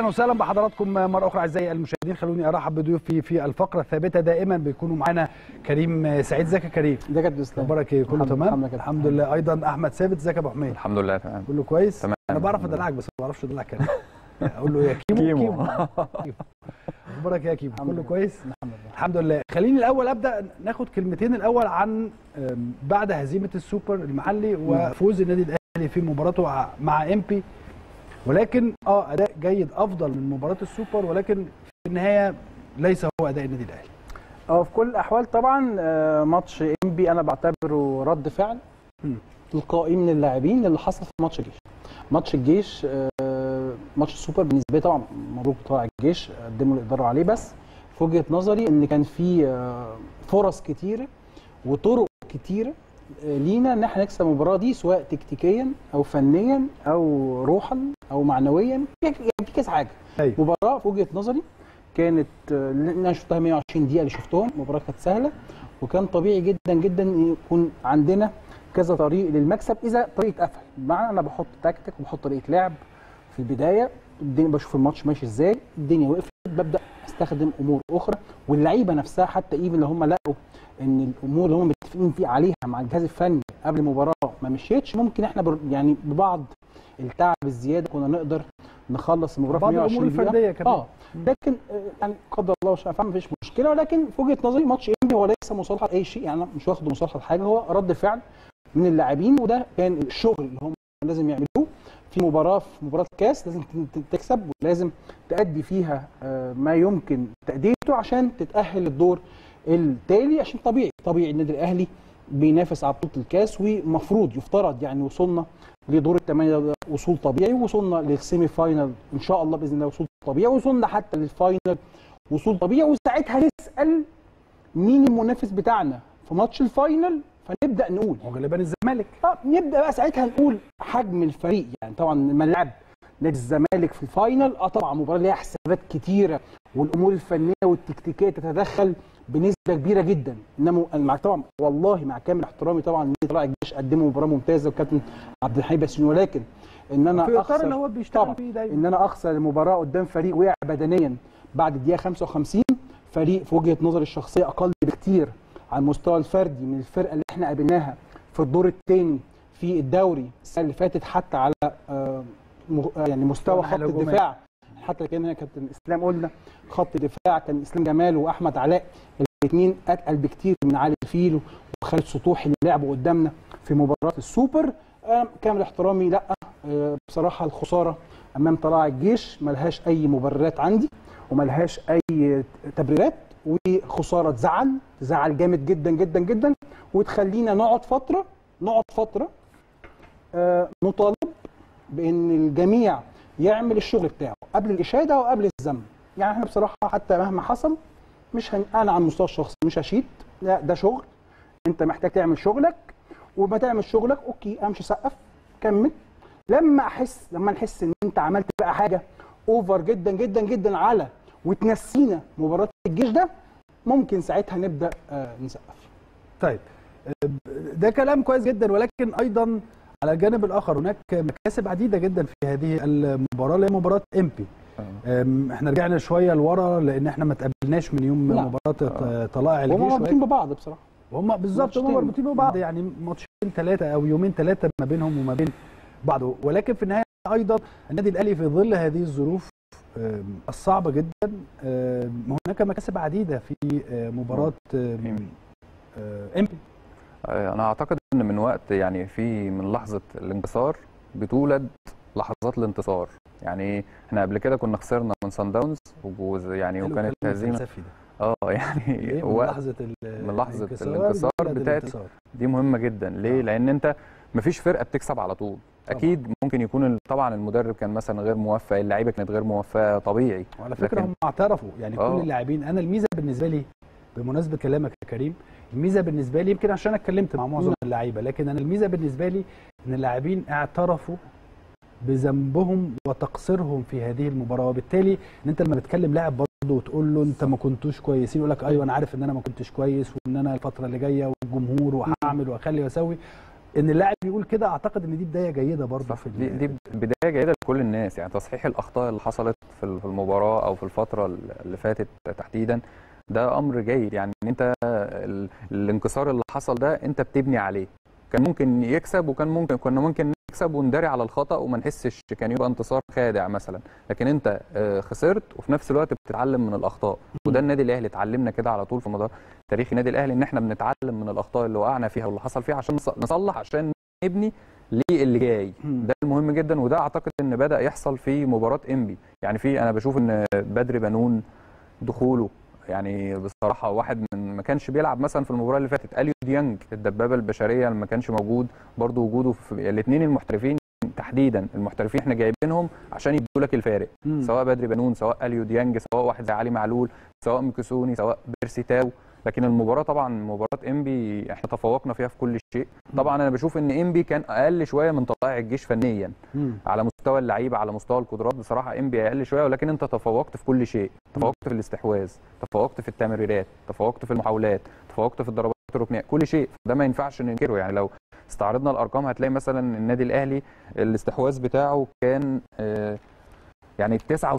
اهلا وسهلا بحضراتكم مره اخرى اعزائي المشاهدين خلوني ارحب بضيوفي في الفقره الثابته دائما بيكونوا معانا كريم سعيد ازيك يا كريم ده كابتن اسلام اخبارك ايه كله الحمد- تمام الحمد لله. الحمد لله ايضا احمد ثابت ازيك يا ابو حميد الحمد لله تمام كله كويس تمام. انا بعرف ادلعك بس ما بعرفش ادلع كريم اقول له يا كيمو كيمو. كيمو. اخبارك إيه يا كيمو الحمد كله لله. كويس الحمد لله الحمد لله خليني الاول ابدا ناخد كلمتين الاول عن أم، بعد هزيمه السوبر المحلي وفوز النادي الاهلي في مباراته ع- مع امبي ولكن اه اداء جيد افضل من مباراه السوبر ولكن في النهايه ليس هو اداء النادي الاهلي اه في كل الاحوال طبعا آه، ماتش انبي انا بعتبره رد فعل مم. تلقائي من اللاعبين اللي حصل في ماتش الجيش ماتش الجيش آه، ماتش السوبر بالنسبه لي طبعا مبروك طلع الجيش قدموا اللي يقدروا عليه بس في وجهه نظري ان كان في آه، فرص كتيره وطرق كتيره آه، لينا ان احنا نكسب المباراه دي سواء تكتيكيا او فنيا او روحا او معنويا يعني في كذا حاجه ايوه مباراه في وجهه نظري كانت آه، اللي انا شفتها 120 دقيقه اللي شفتهم مباراه كانت سهله وكان طبيعي جدا جدا إن يكون عندنا كذا طريق للمكسب اذا طريقه قفل بمعنى انا بحط تكتيك وبحط طريقه لعب في البدايه الدنيا بشوف الماتش ماشي ازاي الدنيا وقفت ببدا استخدم امور اخرى واللعيبه نفسها حتى ايفن لو هم لقوا ان الامور اللي هم متفقين فيه عليها مع الجهاز الفني قبل المباراه ما مشيتش ممكن احنا بر يعني ببعض التعب الزياده كنا نقدر نخلص المباراه في بعض 120 الامور دقيقة. الفرديه كمان اه لكن آه، يعني قدر الله وشاء فعل مفيش مشكله ولكن في وجهه نظري ماتش انبي هو ليس مصالحه لاي شيء يعني انا مش واخده مصالحه لحاجه هو رد فعل من اللاعبين وده كان الشغل اللي هم لازم يعملوه في مباراه في مباراه كاس لازم ت- ت- تكسب ولازم تأدي فيها آه، ما يمكن تأديته عشان تتأهل للدور التالي عشان طبيعي طبيعي النادي الاهلي بينافس على بطوله الكاس ومفروض يفترض يعني وصلنا لدور الثمانيه ده وصول طبيعي وصلنا للسيمي فاينل ان شاء الله باذن الله وصول طبيعي وصلنا حتى للفاينل وصول طبيعي وساعتها نسال مين المنافس بتاعنا في ماتش الفاينل فنبدا نقول هو غالبا الزمالك اه نبدا بقى ساعتها نقول حجم الفريق يعني طبعا ملاعب نادي الزمالك في الفاينل اه طبعا مباراه ليها حسابات كتيره والامور الفنيه والتكتيكيه تتدخل بنسبه كبيره جدا انما أنا مع طبعا والله مع كامل احترامي طبعا ان طلائع الجيش قدموا مباراه ممتازه وكابتن عبد الحميد باسيون ولكن ان انا في اطار اخسر اللي هو بيشتغل طبعا فيه دايما ان انا اخسر المباراه قدام فريق وقع بدنيا بعد الدقيقه 55 فريق في وجهه نظري الشخصيه اقل بكتير على المستوى الفردي من الفرقه اللي احنا قابلناها في الدور الثاني في الدوري السنه اللي فاتت حتى على آه، م- آه، يعني مستوى خط الناحية الهجومية. الدفاع حتى كان هنا كابتن اسلام قلنا خط الدفاع كان اسلام جمال واحمد علاء الاثنين اتقل بكتير من علي الفيل وخالد سطوح اللي لعبوا قدامنا في مباراه السوبر آه، كامل احترامي لا آه، بصراحه الخساره امام طلائع الجيش ملهاش اي مبررات عندي وملهاش اي تبريرات وخساره تزعل تزعل جامد جدا جدا جدا وتخلينا نقعد فتره نقعد فتره آه، نطالب بان الجميع يعمل الشغل بتاعه قبل الاشاده وقبل الذم يعني احنا بصراحه حتى مهما حصل مش هن... انا على المستوى الشخصي مش هشيد لا ده شغل انت محتاج تعمل شغلك وما تعمل شغلك اوكي امشي سقف كمل لما احس لما نحس ان انت عملت بقى حاجه اوفر جدا جدا جدا على وتنسينا مباراه الجيش ده ممكن ساعتها نبدا آه نسقف طيب ده كلام كويس جدا ولكن ايضا على الجانب الاخر هناك مكاسب عديده جدا في هذه المباراه اللي هي مباراه امبي أم، احنا رجعنا شويه لورا لان احنا ما تقابلناش من يوم لا. مباراه طلائع وهم الجيش مربوطين ببعض بصراحه وهم بالظبط هم ماتشين. مربوطين ببعض يعني ماتشين ثلاثه او يومين ثلاثه ما بينهم وما بين بعض ولكن في النهايه ايضا النادي الاهلي في ظل هذه الظروف أم، الصعبه جدا أم، هناك مكاسب عديده في أه، مباراه أم، أه، امبي آه، انا اعتقد ان من وقت يعني في من لحظه الانتصار بتولد لحظات الانتصار يعني احنا قبل كده كنا خسرنا من سان داونز ويعني حلو وكانت الكلام هزيمه الفلسفي ده. اه يعني ليه؟ من وقت لحظه ال- من لحظة الانكسار الانتصار بلد بتاعت- الانتصار. دي مهمه جدا ليه آه. لان انت مفيش فرقه بتكسب على طول اكيد ممكن يكون ال- طبعا المدرب كان مثلا غير موفق اللعيبه كانت غير موفقه طبيعي وعلى فكره لكن- هم اعترفوا يعني آه. كل اللاعبين انا الميزه بالنسبه لي بمناسبه كلامك يا كريم الميزه بالنسبه لي يمكن عشان أنا اتكلمت مع معظم نعم. اللعيبه لكن انا الميزه بالنسبه لي ان اللاعبين اعترفوا بذنبهم وتقصيرهم في هذه المباراه وبالتالي ان انت لما بتكلم لاعب برضه وتقول له انت ما كنتوش كويسين يقول لك ايوه انا عارف ان انا ما كنتش كويس وان انا الفتره اللي جايه والجمهور وهعمل واخلي واسوي ان اللاعب يقول كده اعتقد ان دي بدايه جيده برضه صح في دي, ال- دي بدايه جيده لكل الناس يعني تصحيح الاخطاء اللي حصلت في في المباراه او في الفتره اللي فاتت تحديدا ده امر جيد يعني ان انت ال- الانكسار اللي حصل ده انت بتبني عليه كان ممكن يكسب وكان ممكن كنا ممكن نكسب ونداري على الخطا وما نحسش كان يبقى انتصار خادع مثلا لكن انت آه، خسرت وفي نفس الوقت بتتعلم من الاخطاء وده النادي الاهلي اتعلمنا كده على طول في مدار تاريخ النادي الاهلي ان احنا بنتعلم من الاخطاء اللي وقعنا فيها واللي حصل فيها عشان نص- نصلح عشان نبني للي جاي مم. ده المهم جدا وده اعتقد ان بدا يحصل في مباراه انبي يعني في انا بشوف ان بدر بنون دخوله يعني بصراحه واحد من ما كانش بيلعب مثلا في المباراه اللي فاتت اليو ديانج الدبابه البشريه اللي ما كانش موجود برضو وجوده في الاثنين المحترفين تحديدا المحترفين احنا جايبينهم عشان يدوا لك الفارق مم. سواء بدري بنون سواء اليو ديانج سواء واحد زي علي معلول سواء ميكيسوني سواء بيرسي تاو لكن المباراه طبعا مباراه انبي احنا تفوقنا فيها في كل شيء طبعا انا بشوف ان انبي كان اقل شويه من طلائع الجيش فنيا مم. على مستوى اللعيبه على مستوى القدرات بصراحه انبي اقل شويه ولكن انت تفوقت في كل شيء تفوقت في الاستحواذ تفوقت في التمريرات تفوقت في المحاولات تفوقت في الضربات الركنيه كل شيء ده ما ينفعش ننكره يعني لو استعرضنا الارقام هتلاقي مثلا النادي الاهلي الاستحواذ بتاعه كان آه، يعني 69%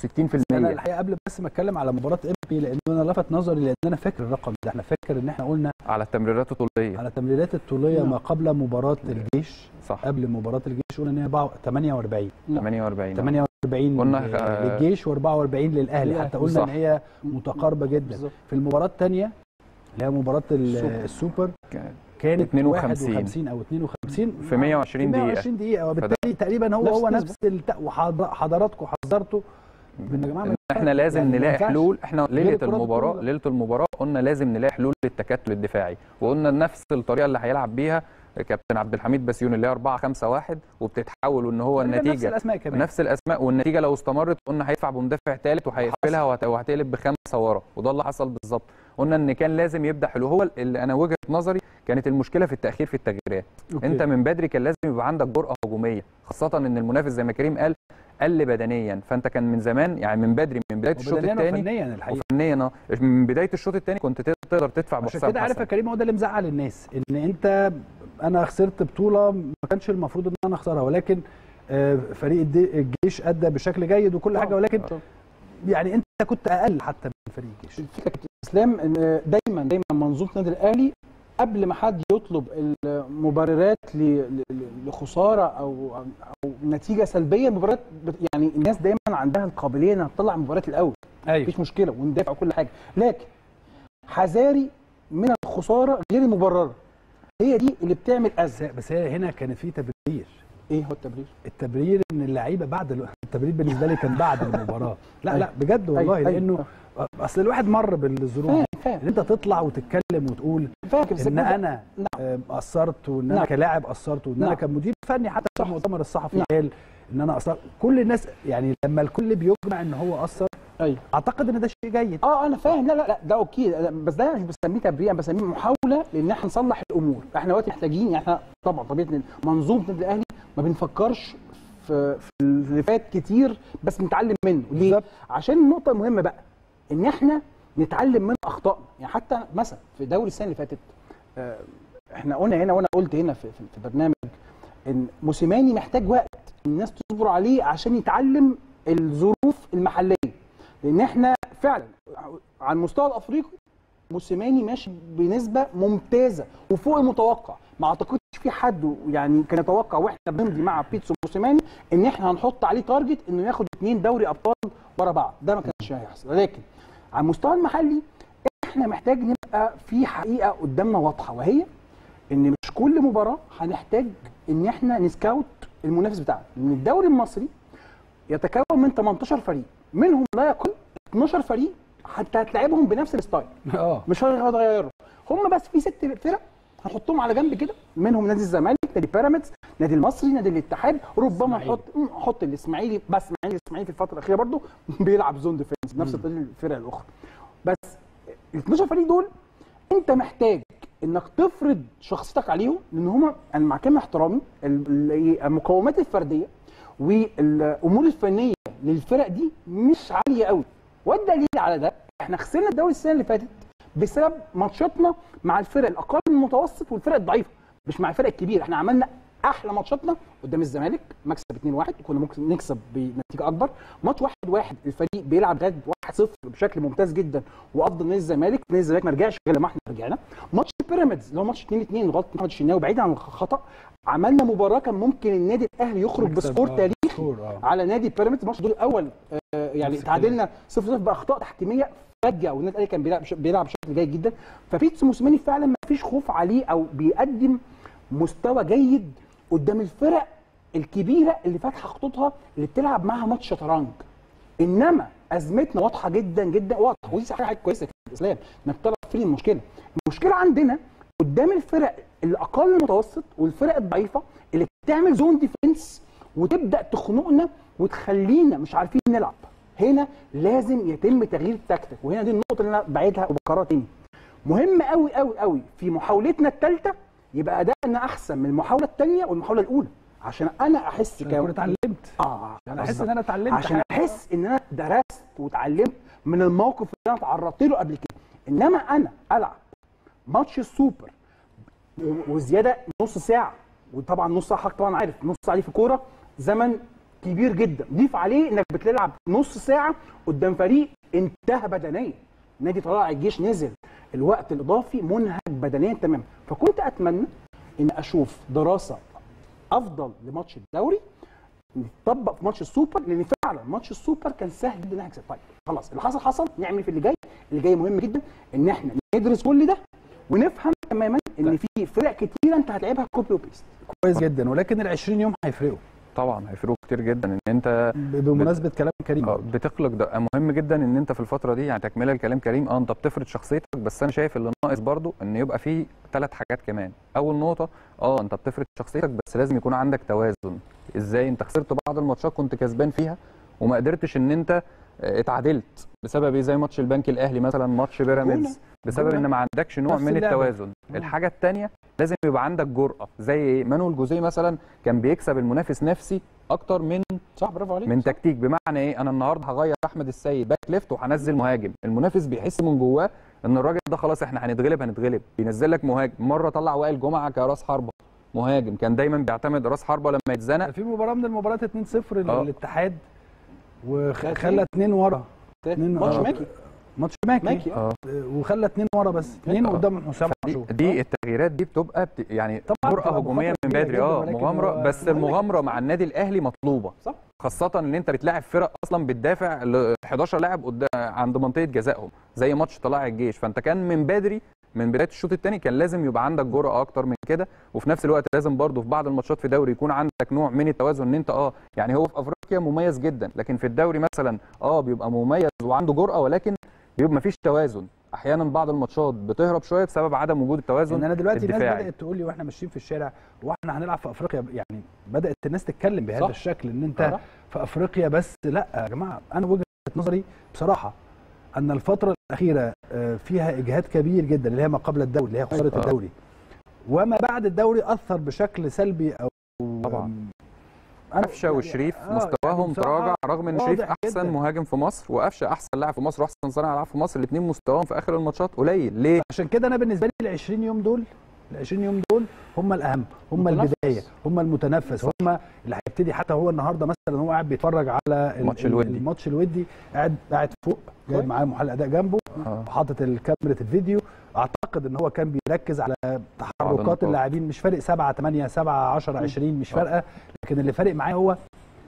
انا الحقيقه قبل بس ما اتكلم على مباراه امبي لان انا لفت نظري لان انا فاكر الرقم ده احنا فاكر ان احنا قلنا على التمريرات الطوليه على التمريرات الطوليه نعم. ما قبل مباراه الجيش صح قبل مباراه الجيش قلنا ان هي بقى 48 48 48 قلنا، ل- آه، للجيش و44 للاهلي حتى قلنا صح. ان هي متقاربه جدا بالظبط. في المباراه الثانيه اللي هي مباراه ال- السوبر. السوبر كان كانت 52. 51 او 52 في 120 دقيقة. 120 دقيقه وبالتالي تقريبا هو نفس هو النسبة. نفس الت... وحضر- حضراتكم حذرتوا من يا جماعه ما إن احنا ينفعش. لازم يعني ما نلاقي ينفعش. حلول احنا غير ليله الكرات المباراه الطويلة. ليله المباراه قلنا لازم نلاقي حلول للتكتل الدفاعي وقلنا نفس الطريقه اللي هيلعب بيها كابتن عبد الحميد بسيون اللي هي 4 5 1 وبتتحول ان هو تقريباً نفس النتيجه الاسماء كمان نفس الاسماء والنتيجه لو استمرت قلنا هيدفع بمدافع ثالث وهيقفلها وهت- وهتقلب بخمسه ورا وده اللي حصل بالظبط قلنا ان كان لازم يبدا حلول هو اللي انا وجهه نظري كانت المشكله في التاخير في التغييرات أوكي. انت من بدري كان لازم يبقى عندك جرأه هجوميه خاصه ان المنافس زي ما كريم قال قل بدنيا فانت كان من زمان يعني من بدري من بدايه الشوط وبدنيا الثاني وفنيا الحقيقه وفنيا آه. من بدايه الشوط الثاني كنت تقدر تدفع عشان بحسام كده عارف يا حسن كريم هو ده اللي مزعل الناس ان انت انا خسرت بطوله ما كانش المفروض ان انا اخسرها ولكن آه، فريق الدي- الجيش ادى بشكل جيد وكل حاجه ولكن يعني انت كنت اقل حتى من فريق الجيش الفكره كابتن اسلام ان دايما دايما منظومه النادي الاهلي قبل ما حد يطلب المبررات ل- ل- لخساره او او نتيجه سلبيه المباريات بت- يعني الناس دايما عندها القابليه انها تطلع المباريات الاول ايوه مفيش مشكله وندافع وكل حاجه لكن حذاري من الخساره غير المبرره هي دي اللي بتعمل بس ازمه بس هي هنا كان في تبرير ايه هو التبرير التبرير ان اللعيبه بعد ال- التبرير بالنسبه لي كان بعد المباراه لا لا أيوة. بجد والله أيوة، لانه اصل الواحد مر بالظروف فاهم دي فاهم ان انت تطلع وتتكلم وتقول فاكر بس ان كده- انا نعم. آه، قصرت وان انا نعم. كلاعب قصرت وان انا نعم. كمدير فني حتى في صح. المؤتمر الصحفي نعم. قال ان انا قصرت كل الناس يعني لما الكل بيجمع ان هو قصر ايوه اعتقد ان ده شيء جيد اه انا فاهم لا لا لا ده اوكي لا، بس ده أنا مش بسميه تبرير انا بسميه محاوله لان احنا نصلح الامور احنا دلوقتي محتاجين يعني احنا طبعا طبيعه إن منظومه النادي الاهلي ما بنفكرش في في اللي فات كتير بس نتعلم منه ليه؟ بالظبط. عشان النقطه المهمه بقى ان احنا نتعلم من اخطائنا يعني حتى مثلا في دوري السنه اللي فاتت آه، احنا قلنا هنا وانا قلت هنا في, في, في برنامج ان موسيماني محتاج وقت الناس تصبر عليه عشان يتعلم الظروف المحليه لان احنا فعلا على المستوى الافريقي موسيماني ماشي بنسبه ممتازه وفوق المتوقع ما اعتقدش في حد يعني كان يتوقع واحنا بنمضي مع بيتسو موسيماني ان احنا هنحط عليه تارجت انه ياخد اثنين دوري ابطال ورا بعض ده ما كانش هيحصل ولكن على المستوى المحلي احنا محتاج نبقى في حقيقه قدامنا واضحه وهي ان مش كل مباراه هنحتاج ان احنا نسكاوت المنافس بتاعنا لان الدوري المصري يتكون من 18 فريق منهم لا يقل 12 فريق حتى هتلاعبهم بنفس الستايل اه مش هيتغيروا هم بس في ست فرق هنحطهم على جنب كده منهم نادي الزمالك نادي بيراميدز نادي المصري نادي الاتحاد ربما إسماعيلي. نحط نحط الاسماعيلي بس اسماعيلي الاسماعيلي في الفتره الاخيره برضو بيلعب زون ديفenس نفس طريقه الفرق الاخرى بس ال 12 فريق دول انت محتاج انك تفرض شخصيتك عليهم لان هم انا مع كامل احترامي ال- ال- المقومات الفرديه والامور الفنيه للفرق دي مش عاليه قوي والدليل على ده احنا خسرنا الدوري السنه اللي فاتت بسبب ماتشاتنا مع الفرق الاقل من المتوسط والفرق الضعيفه مش مع الفرق الكبيره احنا عملنا احلى ماتشاتنا قدام الزمالك مكسب 2-1 كنا ممكن نكسب بنتيجه اكبر ماتش 1-1 الفريق بيلعب لغايه 1-0 بشكل ممتاز جدا وافضل نادي الزمالك نادي الزمالك ما رجعش غير لما احنا رجعنا ماتش بيراميدز اللي هو ماتش 2-2 غلط محمد الشناوي بعيد عن الخطا عملنا مباراه كان ممكن النادي الاهلي يخرج مكسب، بسكور آه، تاريخي سكور، آه. على نادي بيراميدز الماتش الدور الاول آه، يعني نفس تعادلنا 0 0 باخطاء تحكيميه فجاه والنادي الاهلي كان بيلعب بش- بيلعب بشكل جيد جدا فبيتسو موسيماني فعلا ما فيش خوف عليه او بيقدم مستوى جيد قدام الفرق الكبيره اللي فاتحه خطوطها اللي بتلعب معاها ماتش شطرنج انما ازمتنا واضحه جدا جدا واضحه ودي صحيح حاجه كويسه في الاسلام انك تعرف فين المشكله المشكله عندنا قدام الفرق الاقل المتوسط والفرق الضعيفه اللي بتعمل زون ديفنس وتبدا تخنقنا وتخلينا مش عارفين نلعب هنا لازم يتم تغيير التكتيك وهنا دي النقطه اللي انا بعيدها وبكررها تاني مهم قوي قوي قوي في محاولتنا الثالثه يبقى ادائنا احسن من المحاوله الثانيه والمحاوله الاولى عشان انا احس عشان اكون اتعلمت اه انا احس ان انا اتعلمت عشان حاجة. احس ان انا درست واتعلمت من الموقف اللي انا اتعرضت له قبل كده انما انا العب ماتش السوبر و- وزياده نص ساعه وطبعا نص ساعه حضرتك طبعا عارف نص ساعه دي في كوره زمن كبير جدا ضيف عليه انك بتلعب نص ساعه قدام فريق انتهى بدنيا نادي طلائع الجيش نزل الوقت الاضافي منهك بدنيا تماما فكنت اتمنى ان اشوف دراسه افضل لماتش الدوري نطبق في ماتش السوبر لان فعلا ماتش السوبر كان سهل جدا نكسب طيب خلاص اللي حصل حصل نعمل في اللي جاي اللي جاي مهم جدا ان احنا ندرس كل ده ونفهم تماما ان في فرق كتيره انت هتلعبها كوبي وبيست كويس جدا ولكن ال 20 يوم هيفرقوا طبعا هيفرقوا كتير جدا ان انت بمناسبه كلام كريم آه، بتخلق ده مهم جدا ان انت في الفتره دي يعني تكمله لكلام كريم اه انت بتفرض شخصيتك بس انا شايف اللي ناقص برضو ان يبقى في ثلاث حاجات كمان اول نقطه اه انت بتفرض شخصيتك بس لازم يكون عندك توازن ازاي انت خسرت بعض الماتشات كنت كسبان فيها وما قدرتش ان انت آه، اتعادلت بسبب ايه زي ماتش البنك الاهلي مثلا ماتش بيراميدز بسبب جونة. ان ما عندكش نوع نفس من اللعبة. التوازن الحاجه الثانيه لازم يبقى عندك جرأه زي ايه مانويل جوزيه مثلا كان بيكسب المنافس نفسي اكتر من صح برافو عليك من صح. تكتيك بمعنى ايه انا النهارده هغير احمد السيد باك ليفت وهنزل مهاجم المنافس بيحس من جواه ان الراجل ده خلاص احنا هنتغلب هنتغلب بينزل لك مهاجم مره طلع وائل جمعه كراس حربه مهاجم كان دايما بيعتمد راس حربه لما يتزنق في مباراه من المباريات 2-0 آه. للاتحاد وخلى اتنين ورا اتنين ماتش آه. ماكي ماتش ماكي, ماكي اه وخلى اتنين ورا بس اتنين آه. قدام حسام دي, عاشور دي التغييرات دي بتبقى بت يعني طبعاً جرأه بتبقى هجوميه مخاطرة من كبيرة بدري جداً، اه ولكن مغامره هو- بس المغامره مع النادي الاهلي مطلوبه صح خاصة ان انت بتلاعب فرق اصلا بتدافع ل 11 لاعب قدام عند منطقة جزائهم زي ماتش طلائع الجيش فانت كان من بدري من بداية الشوط الثاني كان لازم يبقى عندك جرأة اكتر من كده وفي نفس الوقت لازم برضه في بعض الماتشات في دوري يكون عندك نوع من التوازن ان انت اه يعني هو في افريقيا مميز جدا لكن في الدوري مثلا اه بيبقى مميز وعنده جرأة ولكن بيبقى مفيش توازن احيانا بعض الماتشات بتهرب شويه بسبب عدم وجود التوازن ان انا دلوقتي الناس الدفاعي. بدات تقول لي واحنا ماشيين في الشارع واحنا هنلعب في افريقيا يعني بدات الناس تتكلم بهذا صح. الشكل ان انت صح. في افريقيا بس لا يا جماعه انا وجهه نظري بصراحه ان الفتره الاخيره آه، فيها اجهاد كبير جدا اللي هي ما قبل الدوري اللي هي خساره آه. الدوري وما بعد الدوري اثر بشكل سلبي او طبعاً. أنا- قفشه يعني- وشريف آه، مستواهم يعني بصراحة تراجع رغم ان شريف واضح احسن جداً. مهاجم في مصر وقفشه احسن لاعب في مصر واحسن صانع العاب في مصر الاثنين مستواهم في اخر الماتشات قليل ليه عشان كده انا بالنسبه لي ال 20 يوم دول ال 20 يوم دول هم الاهم هم متنفس. البدايه هم المتنفس هم اللي هيبتدي حتى هو النهارده مثلا هو قاعد بيتفرج على ال- الماتش ال- الودي. الماتش الودي قاعد قاعد فوق جايب كويس. معاه محلل اداء جنبه آه. وحاطط الكاميرا الفيديو اعتقد ان هو كان بيركز على تحركات النقاط. اللاعبين مش فارق 7 8 7 10 20 مش فارقه لكن اللي فارق معاه هو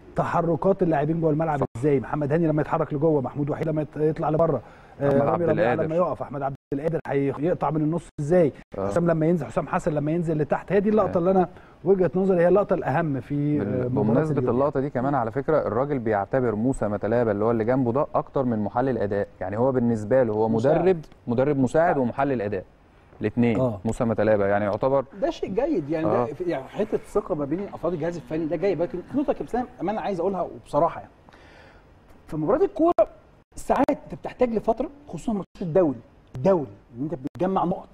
تحركات اللاعبين جوه الملعب ازاي محمد هاني لما يتحرك لجوه محمود وحيد لما يت- يطلع لبره محمد آه، عبد رامي ربيعه القادر. لما يقف احمد عبد القادر هيقطع من النص ازاي آه. حسام لما ينزل حسام حسن لما ينزل لتحت هي دي اللقطه آه. اللي انا وجهه نظري هي اللقطه الاهم في آه، بال- مباراة بمناسبه اليوم. اللقطه دي كمان على فكره الراجل بيعتبر موسى متلابه اللي هو اللي جنبه ده اكتر من محلل اداء يعني هو بالنسبه له هو مساعد. مدرب مدرب مساعد مساعد. ومحلل اداء الاثنين آه. موسى متلابه يعني يعتبر ده شيء جيد يعني آه. ده في- يعني حته الثقه ما بين افراد الجهاز الفني ده جاي لكن في نقطه يا كابتن امانه عايز اقولها وبصراحه يعني في مباراه الكوره ساعات انت بتحتاج لفتره خصوصا ماتشات الدوري الدوري ان انت بتجمع نقط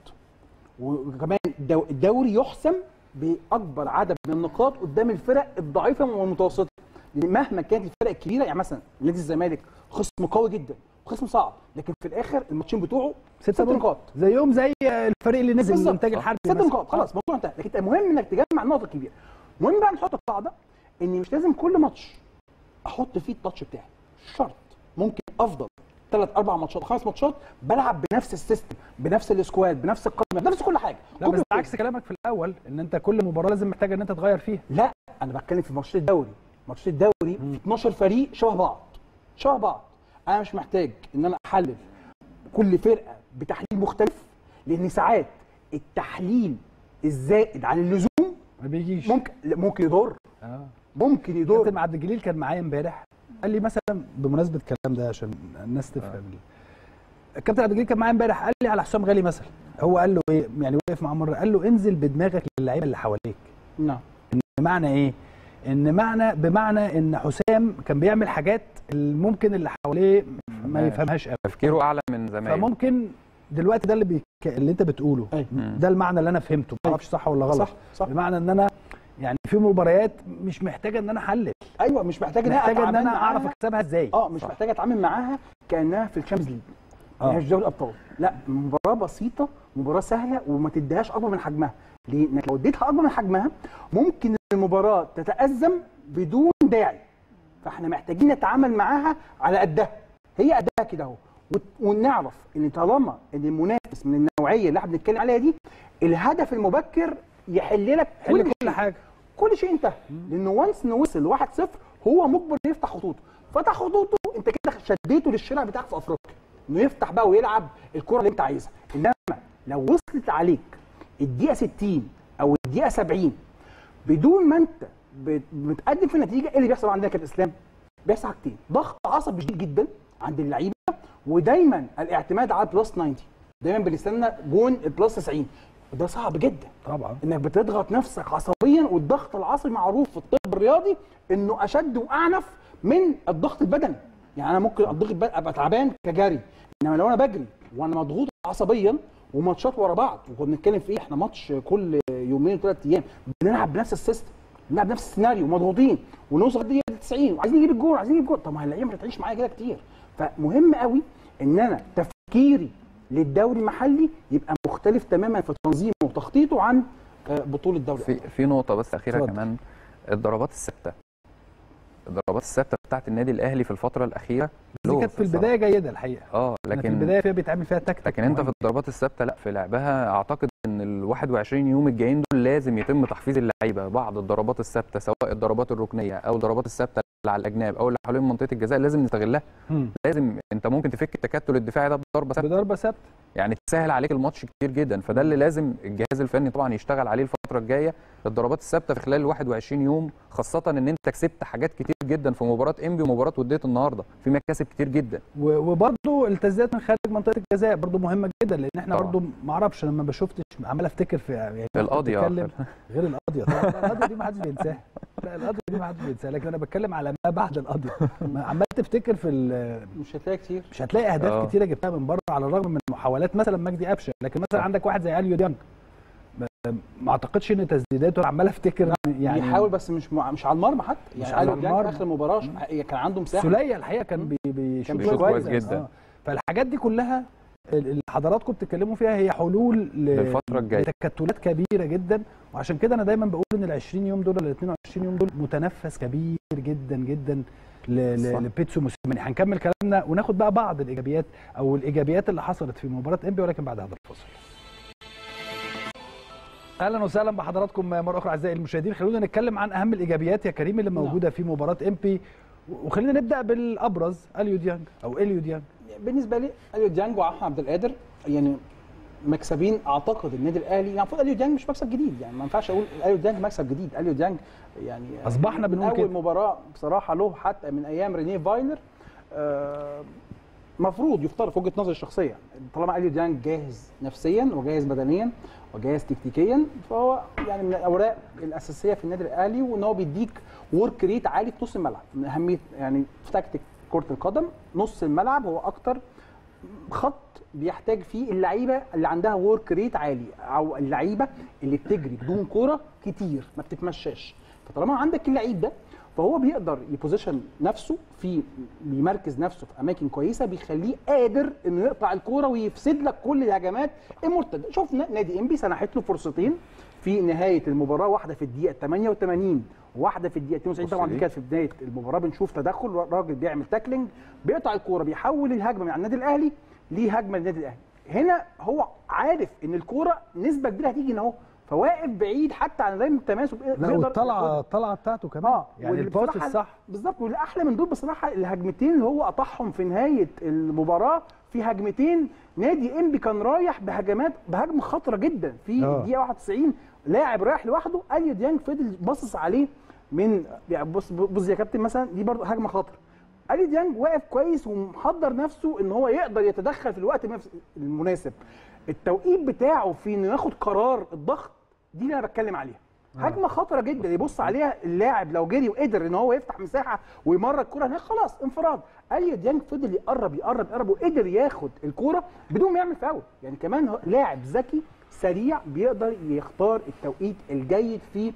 وكمان الدو- الدوري يحسم باكبر عدد من النقاط قدام الفرق الضعيفه والمتوسطه لان مهما كانت الفرق الكبيره يعني مثلا نادي الزمالك خصم قوي جدا خصم صعب لكن في الاخر الماتشين بتوعه ستة ست نقط. نقاط زيهم زي الفريق اللي نزل بالظبط. الانتاج الحربي ست مثلاً. نقاط خلاص الموضوع انتهى لكن المهم انك تجمع النقط الكبيره المهم بقى نحط قاعده ان مش لازم كل ماتش احط فيه التاتش بتاعي شرط ممكن افضل ثلاث اربع ماتشات خمس ماتشات بلعب بنفس السيستم بنفس السكواد بنفس القائمه بنفس كل حاجه لا بس كل- عكس كلامك في الاول ان انت كل مباراه لازم محتاج ان انت تغير فيها لا انا بتكلم في ماتشات الدوري ماتشات الدوري في 12 فريق شبه بعض شبه بعض انا مش محتاج ان انا احلل كل فرقه بتحليل مختلف لان ساعات التحليل الزائد عن اللزوم ما بيجيش ممكن لا، ممكن يضر اه ممكن يضر كابتن عبد الجليل كان معايا امبارح قال لي مثلا بمناسبه الكلام ده عشان الناس تفهم لي الكابتن عبد الجليل كان معايا امبارح قال لي على حسام غالي مثلا هو قال له ايه يعني وقف معاه مره قال له انزل بدماغك للعيبه اللي حواليك نعم بمعنى ايه ان معنى بمعنى ان حسام كان بيعمل حاجات اللي ممكن اللي حواليه ما ماشي. يفهمهاش قوي تفكيره اعلى من زمان فممكن دلوقتي ده اللي بيك... اللي انت بتقوله أيوة. ده المعنى اللي انا فهمته ما اعرفش صح ولا غلط صح صح بمعنى ان انا يعني في مباريات مش محتاجه ان انا احلل ايوه مش محتاج ان أنا محتاجه ان أتعامل انا اعرف معاها- اكسبها ازاي اه مش محتاج اتعامل معاها كانها في الشامبيونز ليج آه. هي مش دوري الابطال لا مباراه بسيطه مباراه سهله وما تديهاش اكبر من حجمها ليه؟ انك لو اديتها اكبر من حجمها ممكن المباراه تتازم بدون داعي فاحنا محتاجين نتعامل معاها على قدها هي قدها كده اهو وت- ونعرف ان طالما ان المنافس من النوعيه اللي احنا بنتكلم عليها دي الهدف المبكر يحل لك حل كل شيء. حاجه كل شيء انتهى لانه وانس انه وصل 1-0 هو مجبر يفتح خطوطه فتح خطوطه انت كده شديته للشارع بتاعك في افريقيا انه يفتح بقى ويلعب الكره اللي انت عايزها انما لو وصلت عليك الدقيقه 60 او الدقيقه 70 بدون ما انت بت- بتقدم في النتيجه ايه اللي بيحصل عندنا كابتن اسلام؟ بيحصل حاجتين ضغط عصبي شديد جدا عند اللعيبه ودايما الاعتماد على بلس 90 دايما بنستنى جون البلس 90 وده صعب جدا طبعا انك بتضغط نفسك عصبيا والضغط العصبي معروف في الطب الرياضي انه اشد واعنف من الضغط البدني يعني انا ممكن الضغط البدني ابقى تعبان كجري انما لو انا بجري وانا مضغوط عصبيا وماتشات ورا بعض وكنا بنتكلم في ايه احنا ماتش كل يومين وثلاث ايام بنلعب بنفس السيستم بنلعب نفس السيناريو مضغوطين ونوصل الدقيقه 90 وعايزين نجيب الجول عايزين نجيب الجول طب ما اللعيبه مش هتعيش معايا كده كتير فمهم قوي ان انا تفكيري للدوري المحلي يبقى مختلف تماما في تنظيمه وتخطيطه عن آه، بطوله الدوري في في نقطه بس اخيره اتفضل. كمان الضربات الثابته الضربات الثابته بتاعت النادي الاهلي في الفتره الاخيره دي low كانت في الصراحة. البدايه جيده الحقيقه اه لكن في لكن البدايه فيها بيتعمل فيها تكتيك لكن انت مهم. في الضربات الثابته لا في لعبها اعتقد ان ال 21 يوم الجايين دول لازم يتم تحفيز اللعيبه بعض الضربات الثابته سواء الضربات الركنيه او الضربات الثابته اللي على الاجناب او اللي حوالين منطقه الجزاء لازم نستغلها مم. لازم انت ممكن تفك التكتل الدفاعي ده بضربه ثابته بضربه ثابته يعني تسهل عليك الماتش كتير جدا فده اللي لازم الجهاز الفني طبعا يشتغل عليه الفتره الجايه الضربات الثابته في خلال ال 21 يوم خاصه ان انت كسبت حاجات كتير جدا في مباراه انبي ومباراه وديه النهارده في مكاسب كتير جدا و- وبرضه التسديدات من خارج منطقه الجزاء برضه مهمه جدا لان احنا طبعاً. برضه ما اعرفش لما بشوفتش عمال افتكر في يعني كنت القاضيه بتكلم غير القضيه طبعا لا، القضيه دي ما حدش بينساها لا القضيه دي ما حدش بينساها لكن انا بتكلم على ما بعد القضيه ما عمال تفتكر في ال- مش هتلاقي كتير مش هتلاقي اهداف آه. كتيره جبتها من بره على الرغم من محاولات مثلا مجدي قفشه لكن مثلا صح. عندك واحد زي اليو ديانج ما- ما اعتقدش ان تسديداته عمال افتكر يعني يعني بيحاول بس مش مع... مش على المرمى حتى مش يعني على على المرمى المرمى. اخر مباراه ش- كان عنده مساحه سولية الحقيقه كان بي- بيشوط بيشوط كويس جدا. آه. فالحاجات دي كلها اللي حضراتكم بتتكلموا فيها هي حلول ل- للفترة الجاية. لتكتلات كبيره جدا وعشان كده انا دايما بقول ان ال 20 يوم دول ال 22 يوم دول متنفس كبير جدا جدا ل- صح. ل- لبيتسو موسيماني هنكمل كلامنا وناخد بقى بعض الايجابيات او الايجابيات اللي حصلت في مباراه انبي ولكن بعد هذا الفصل اهلا وسهلا بحضراتكم مره اخرى اعزائي المشاهدين خلونا نتكلم عن اهم الايجابيات يا كريم اللي موجوده في مباراه امبي وخلينا نبدا بالابرز اليو ديانج او اليو ديانج بالنسبه لي اليو ديانج واحمد عبد القادر يعني مكسبين اعتقد النادي الاهلي يعني المفروض اليو ديانج مش مكسب جديد يعني ما ينفعش اقول اليو ديانج مكسب جديد اليو ديانج يعني أصبحنا من بنقول اول كده. مباراه بصراحه له حتى من ايام رينيه فايلر آه، مفروض يفترض في وجهه نظري الشخصيه طالما اليو ديانج جاهز نفسيا وجاهز بدنيا وجاهز تكتيكيا فهو يعني من الاوراق الاساسيه في النادي الاهلي وان هو بيديك ورك ريت عالي في نص الملعب من اهميه يعني في تكتيك كره القدم نص الملعب هو اكتر خط بيحتاج فيه اللعيبه اللي عندها ورك ريت عالي او اللعيبه اللي بتجري بدون كوره كتير ما بتتمشاش فطالما عندك اللعيب ده فهو بيقدر يبوزيشن نفسه في بيمركز نفسه في اماكن كويسه بيخليه قادر انه يقطع الكوره ويفسد لك كل الهجمات المرتده شفنا نادي انبي سنحت له فرصتين في نهايه المباراه واحده في الدقيقه 88 وواحده في الدقيقه 92 طبعا دي دي. كانت في بدايه المباراه بنشوف تدخل راجل بيعمل تاكلينج بيقطع الكوره بيحول الهجمه من على النادي الاهلي لهجمه للنادي الاهلي هنا هو عارف ان الكوره نسبه كبيره هتيجي هنا اهو فواقف بعيد حتى عن رمي التماس لا بيقدر والطلعه ياخدها. الطلعه بتاعته كمان اه يعني واللي الباص بصراحة- الصح بالظبط واللي احلى من دول بصراحه الهجمتين اللي هو قطعهم في نهايه المباراه في هجمتين نادي انبي كان رايح بهجمات بهجمه خطره جدا في آه. الدقيقه 91 لاعب رايح لوحده اليو ديانج فضل باصص عليه من يعني بص بص يا كابتن مثلا دي برضو هجمه خطره اليو ديانج واقف كويس ومحضر نفسه ان هو يقدر يتدخل في الوقت المنافس- المناسب التوقيت بتاعه في انه ياخد قرار الضغط دي اللي انا بتكلم عليها هجمه خطره جدا يبص عليها اللاعب لو جري وقدر ان هو يفتح مساحه ويمرر الكره هناك خلاص انفراد اليو ديانج فضل يقرب يقرب يقرب وقدر ياخد الكوره بدون ما يعمل فاول يعني كمان هو لاعب ذكي سريع بيقدر يختار التوقيت الجيد في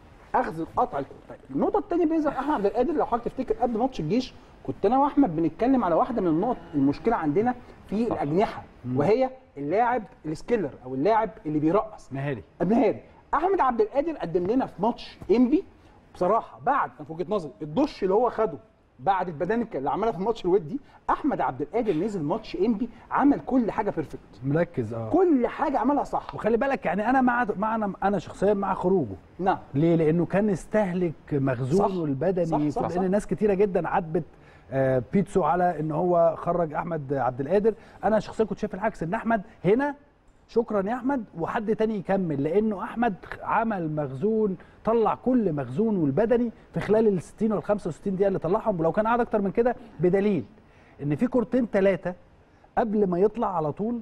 اخذ قطع الكوره طيب النقطه الثانيه بالنسبه لاحمد عبد القادر لو حضرتك تفتكر قبل ماتش الجيش كنت انا واحمد بنتكلم على واحده من النقط المشكله عندنا في الاجنحه وهي اللاعب السكيلر او اللاعب اللي بيرقص مهاري مهاري احمد عبد القادر قدم لنا في ماتش انبي بصراحه بعد أنا في وجهه نظري الدش اللي هو خده بعد البدانكه اللي عملها في الماتش الودي احمد عبد القادر نزل ماتش انبي عمل كل حاجه بيرفكت مركز اه كل حاجه عملها صح وخلي بالك يعني انا مع مع انا, أنا شخصيا مع خروجه نعم ليه؟ لانه كان استهلك مخزونه صح. البدني صح، صح، لان صح. ناس كتيره جدا عاتبت آه، بيتسو على ان هو خرج احمد عبد القادر انا شخصيا كنت شايف العكس ان احمد هنا شكرا يا احمد وحد تاني يكمل لانه احمد عمل مخزون طلع كل مخزونه البدني في خلال ال 60 وال 65 دقيقه اللي طلعهم ولو كان قعد اكتر من كده بدليل ان في كورتين ثلاثه قبل ما يطلع على طول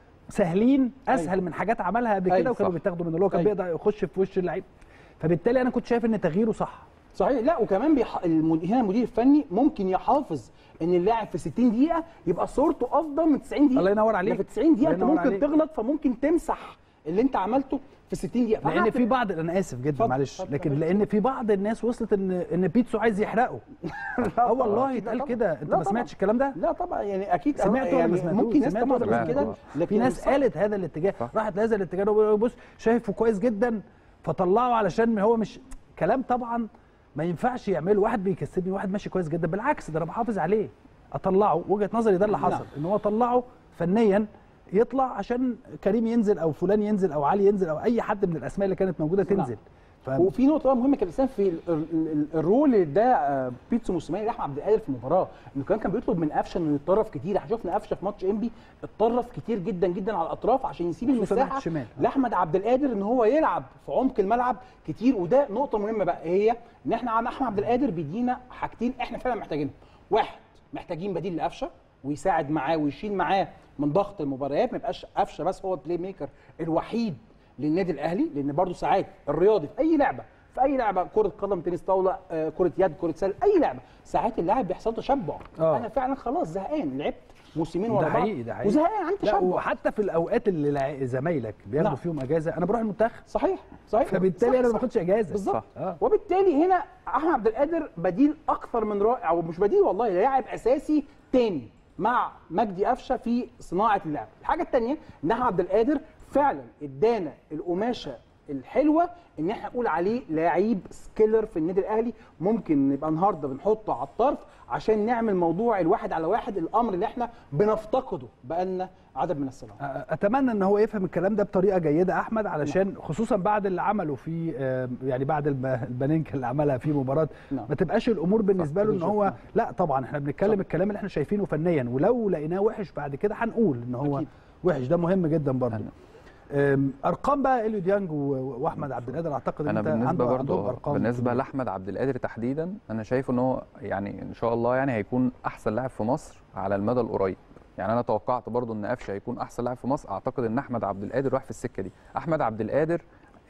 سهلين اسهل أيوة. من حاجات عملها قبل أيوة، كده وكانوا صح. بيتاخدوا منه اللي هو كان أيوة. بيقدر يخش في وش اللعيب فبالتالي انا كنت شايف ان تغييره صح صحيح لا وكمان بيح... المد... هنا المدير الفني ممكن يحافظ ان اللاعب في 60 دقيقه يبقى صورته افضل من 90 دقيقه الله ينور عليك. ده في 90 دقيقه الله انت ينور ممكن عليك. تغلط فممكن تمسح اللي انت عملته في 60 دقيقه لان فأنا في بعض انا اسف جدا اتفضل، معلش اتفضل. لكن لان في بعض الناس وصلت ان ان بيتسو عايز يحرقه اه والله لا اتقال طبعا. كده انت لا ما طبعا. سمعتش الكلام ده لا طبعا يعني اكيد سمعت ولا يعني ما سمعتوش ممكن ناس سمعت طبعا ولا ما تقول كده سمعتوش؟ لكن في ناس صح. قالت هذا الاتجاه صح. راحت لهذا الاتجاه وبيقول بص شايفه كويس جدا فطلعه علشان هو مش كلام طبعا ما ينفعش يعمله واحد بيكسبني واحد ماشي كويس جدا بالعكس ده انا بحافظ عليه اطلعه وجهه نظري ده اللي نعم. حصل ان هو طلعه فنيا يطلع عشان كريم ينزل او فلان ينزل او علي ينزل او اي حد من الاسماء اللي كانت موجوده نعم. تنزل ف... وفي نقطه بقى مهمه كابتن اسلام في ال- ال- ال- الرول اللي ده آه، بيتسو موسيماني لاحمد عبد القادر في المباراه انه كمان كان بيطلب من قفشه انه يتطرف كتير احنا شفنا قفشه في ماتش انبي اتطرف كتير جدا جدا على الاطراف عشان يسيب خصوصاً ناحية المساحه الشمال. لاحمد عبد القادر ان هو يلعب في عمق الملعب كتير وده نقطه مهمه بقى هي ان احنا عم احمد عبد القادر بيدينا حاجتين احنا فعلا محتاجينهم واحد محتاجين بديل لقفشه ويساعد معاه ويشيل معاه من ضغط المباريات ما يبقاش قفشه بس هو البلاي ميكر الوحيد للنادي الاهلي لان برضو ساعات الرياضي في اي لعبه في اي لعبه كره قدم تنس طاوله آه، كره يد كره سله اي لعبه ساعات اللاعب بيحصل تشبع آه. انا فعلا خلاص زهقان لعبت موسمين ده ورا بعض حقيقي ده حقيقي وزهقان عندي لا تشبع وحتى في الاوقات اللي لع- زمايلك بياخدوا نعم. فيهم اجازه انا بروح المنتخب صحيح صحيح فبالتالي صح، انا ما صح. باخدش اجازه بالظبط صح. اه وبالتالي هنا احمد عبد القادر بديل اكثر من رائع ومش بديل والله ده لاعب اساسي تاني مع مجدي قفشه في صناعه اللعب الحاجه الثانيه ان احمد عبد القادر فعلا ادانا القماشه الحلوه ان احنا نقول عليه لعيب سكيلر في النادي الاهلي ممكن نبقى النهارده بنحطه على الطرف عشان نعمل موضوع الواحد على واحد الامر اللي احنا بنفتقده بقالنا عدد من السنوات اتمنى ان هو يفهم الكلام ده بطريقه جيده احمد علشان خصوصا بعد اللي عمله في آه، يعني بعد الب- البنينكا اللي عملها في مباراه نعم. ما تبقاش الامور بالنسبه له ان بالظبط، هو نعم. لا طبعا احنا بنتكلم صح. الكلام اللي احنا شايفينه فنيا ولو لقيناه وحش بعد كده هنقول ان هو أكيد. وحش ده مهم جدا برضه أنا- أم، ارقام بقى اليو ديانج و- واحمد عبد القادر اعتقد ان انا انت بالنسبه عنده برضو عندهم ارقام بالنسبه كبيرة. لاحمد عبد القادر تحديدا انا شايف ان هو يعني ان شاء الله يعني هيكون احسن لاعب في مصر على المدى القريب يعني انا توقعت برضو ان قفشه هيكون احسن لاعب في مصر اعتقد ان احمد عبد القادر راح في السكه دي احمد عبد القادر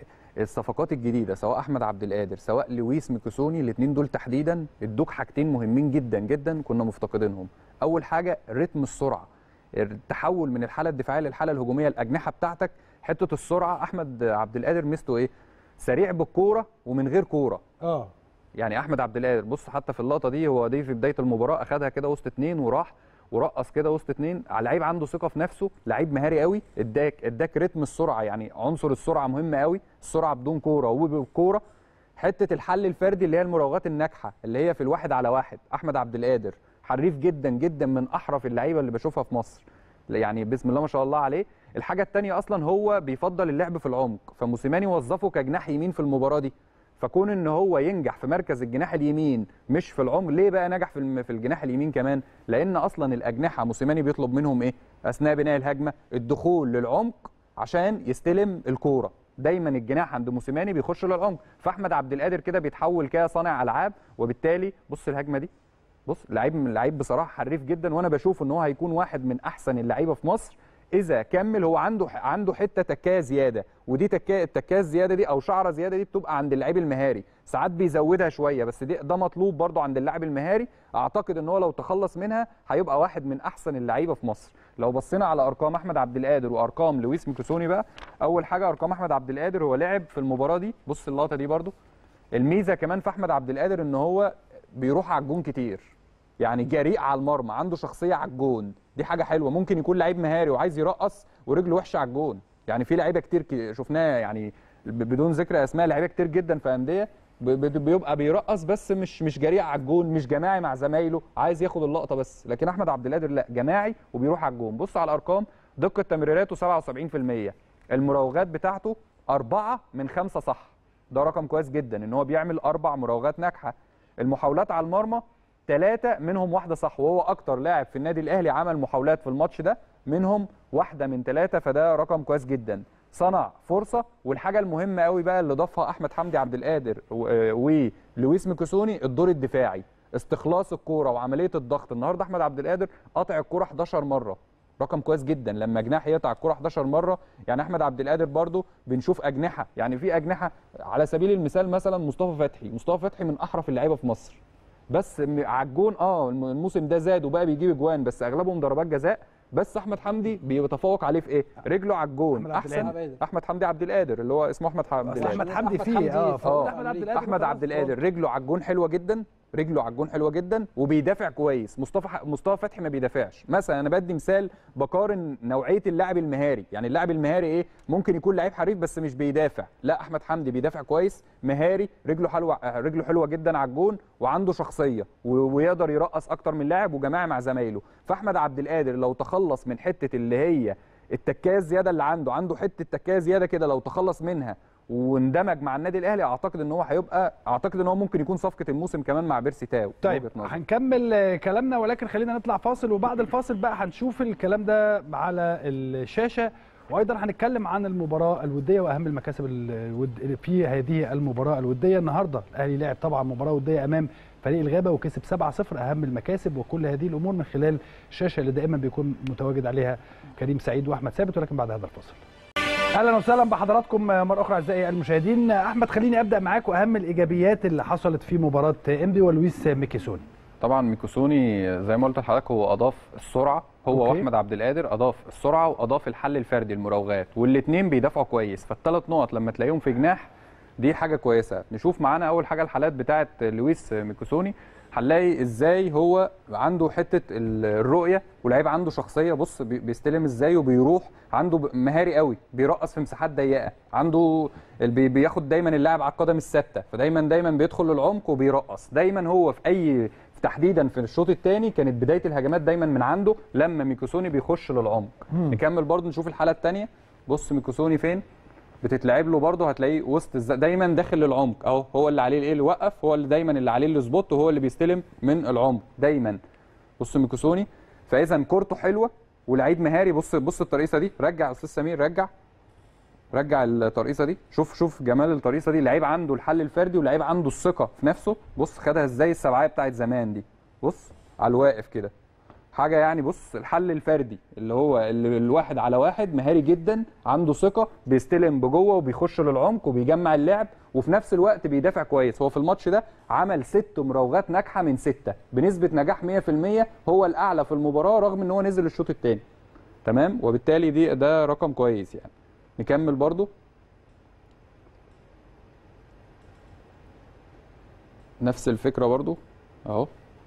الصفقات الجديده سواء احمد عبد القادر سواء لويس ميكوسوني الاثنين دول تحديدا ادوك حاجتين مهمين جدا جدا كنا مفتقدينهم اول حاجه رتم السرعه التحول من الحاله الدفاعيه للحاله الهجوميه الاجنحه بتاعتك حته السرعه احمد عبد القادر ميزته ايه سريع بالكوره ومن غير كوره اه يعني احمد عبد القادر بص حتى في اللقطه دي هو دي في بدايه المباراه اخدها كده وسط اتنين وراح ورقص كده وسط اتنين لعيب عنده ثقه في نفسه لعيب مهاري قوي اداك اداك رتم السرعه يعني عنصر السرعه مهم قوي السرعه بدون كوره وبالكوره حته الحل الفردي اللي هي المراوغات الناجحه اللي هي في الواحد على واحد احمد عبد القادر حريف جدا جدا من احرف اللعيبه اللي بشوفها في مصر يعني بسم الله ما شاء الله عليه الحاجه الثانيه اصلا هو بيفضل اللعب في العمق فموسيماني وظفه كجناح يمين في المباراه دي فكون ان هو ينجح في مركز الجناح اليمين مش في العمق ليه بقى نجح في الم- في الجناح اليمين كمان لان اصلا الاجنحه موسيماني بيطلب منهم ايه اثناء بناء الهجمه الدخول للعمق عشان يستلم الكوره دايما الجناح عند موسيماني بيخش للعمق فاحمد عبد القادر كده بيتحول كده صانع العاب وبالتالي بص الهجمه دي بص لعيب من لعيب بصراحه حريف جدا وانا بشوف ان هو هيكون واحد من احسن اللعيبه في مصر اذا كمل هو عنده عنده حته تكايه زياده ودي تكايه التكايه الزياده دي او شعره زياده دي بتبقى عند اللعيب المهاري ساعات بيزودها شويه بس دي ده مطلوب برضو عند اللاعب المهاري اعتقد ان هو لو تخلص منها هيبقى واحد من احسن اللعيبه في مصر لو بصينا على ارقام احمد عبد القادر وارقام لويس ميكوسوني بقى اول حاجه ارقام احمد عبد القادر هو لعب في المباراه دي بص اللقطه دي برضو الميزه كمان في احمد عبد القادر ان هو بيروح على الجون كتير يعني جريء على المرمى عنده شخصيه على الجون دي حاجه حلوه ممكن يكون لعيب مهاري وعايز يرقص ورجله وحشه على الجون يعني في لعيبه كتير ك- شفناها يعني ب- بدون ذكر اسماء لعيبه كتير جدا في انديه ب- ب- بيبقى بيرقص بس مش مش جريء على الجون مش جماعي مع زمايله عايز ياخد اللقطه بس لكن احمد عبد القادر لا جماعي وبيروح على الجون بص على الارقام دقه تمريراته 77% المراوغات بتاعته أربعة من خمسة صح ده رقم كويس جدا ان هو بيعمل اربع مراوغات ناجحه المحاولات على المرمى ثلاثة منهم واحدة صح وهو أكتر لاعب في النادي الأهلي عمل محاولات في الماتش ده منهم واحدة من ثلاثة فده رقم كويس جدا صنع فرصة والحاجة المهمة قوي بقى اللي ضافها أحمد حمدي عبد القادر و- ولويس ميكوسوني الدور الدفاعي استخلاص الكورة وعملية الضغط النهاردة أحمد عبد القادر قطع الكورة 11 مرة رقم كويس جدا لما جناح يقطع الكرة 11 مره يعني احمد عبد القادر برضو بنشوف اجنحه يعني في اجنحه على سبيل المثال مثلا مصطفى فتحي مصطفى فتحي من احرف اللعيبه في مصر بس م- على الجون اه الم- الموسم ده زاد وبقى بيجيب اجوان بس اغلبهم ضربات جزاء بس احمد حمدي بيتفوق عليه في ايه رجله على الجون أحمد عبد احسن القادر. احمد حمدي عبد القادر اللي هو اسمه احمد عبد أصل القادر احمد حمدي أحمد فيه حمدي اه في- فقلت آه. احمد عبد القادر احمد عبد القادر رجله على الجون حلوه جدا رجله على الجون حلوه جدا وبيدافع كويس مصطفى ح- مصطفى فتحي ما بيدافعش مثلا انا بدي مثال بقارن نوعيه اللاعب المهاري يعني اللاعب المهاري ايه ممكن يكون لعيب حريف بس مش بيدافع لا احمد حمدي بيدافع كويس مهاري رجله حلوه آه، رجله حلوه جدا على الجون وعنده شخصيه و- ويقدر يرقص اكتر من لاعب وجماعي مع زمايله فاحمد عبد القادر لو تخلص من حته اللي هي التكايه الزياده اللي عنده عنده حته تكايه زياده كده لو تخلص منها واندمج مع النادي الاهلي اعتقد ان هو هيبقى اعتقد ان هو ممكن يكون صفقه الموسم كمان مع بيرسي تاو من طيب وجهة نظري. هنكمل آه، كلامنا ولكن خلينا نطلع فاصل وبعد الفاصل بقى هنشوف الكلام ده على الشاشه وايضا هنتكلم عن المباراه الوديه واهم المكاسب الود... في هذه المباراه الوديه النهارده الاهلي لعب طبعا مباراه وديه امام فريق الغابه وكسب 7-0 اهم المكاسب وكل هذه الامور من خلال الشاشه اللي دائما بيكون متواجد عليها كريم سعيد واحمد ثابت ولكن بعد هذا الفاصل اهلا وسهلا بحضراتكم مره اخرى اعزائي المشاهدين احمد خليني ابدا معاك واهم الايجابيات اللي حصلت في مباراه انبي ولويس ميكيسون طبعا ميكوسوني زي ما قلت لحضرتك هو اضاف السرعه هو أوكي. واحمد عبد القادر اضاف السرعه واضاف الحل الفردي المراوغات والاثنين بيدافعوا كويس فالثلاث نقط لما تلاقيهم في جناح دي حاجه كويسه نشوف معانا اول حاجه الحالات بتاعه لويس ميكوسوني هنلاقي ازاي هو عنده حته ال- الرؤيه ولعيب عنده شخصيه بص بي- بيستلم ازاي وبيروح عنده ب- مهاري قوي بيرقص في مساحات ضيقه عنده ال- بي- بياخد دايما اللاعب على القدم الثابته فدايما دايما بيدخل للعمق وبيرقص دايما هو في اي تحديدا في الشوط الثاني كانت بدايه الهجمات دايما من عنده لما ميكوسوني بيخش للعمق نكمل برضو نشوف الحاله الثانيه بص ميكوسوني فين بتتلعب له برضه هتلاقيه وسط الز... دايما داخل للعمق اهو هو اللي عليه الايه اللي وقف هو اللي دايما اللي عليه السبوت وهو اللي بيستلم من العمق دايما بص ميكوسوني فاذا كورته حلوه ولعيب مهاري بص بص الترقيصه دي رجع يا استاذ سمير رجع رجع الترقيصه دي شوف شوف جمال الترقيصه دي لعيب عنده الحل الفردي ولعيب عنده الثقه في نفسه بص خدها ازاي السبعيه بتاعت زمان دي بص على الواقف كده حاجه يعني بص الحل الفردي اللي هو اللي الواحد على واحد مهاري جدا عنده ثقه بيستلم بجوه وبيخش للعمق وبيجمع اللعب وفي نفس الوقت بيدافع كويس هو في الماتش ده عمل ست مراوغات ناجحه من سته بنسبه نجاح 100% هو الاعلى في المباراه رغم ان هو نزل الشوط الثاني تمام وبالتالي دي ده رقم كويس يعني نكمل برضو نفس الفكره برضو اهو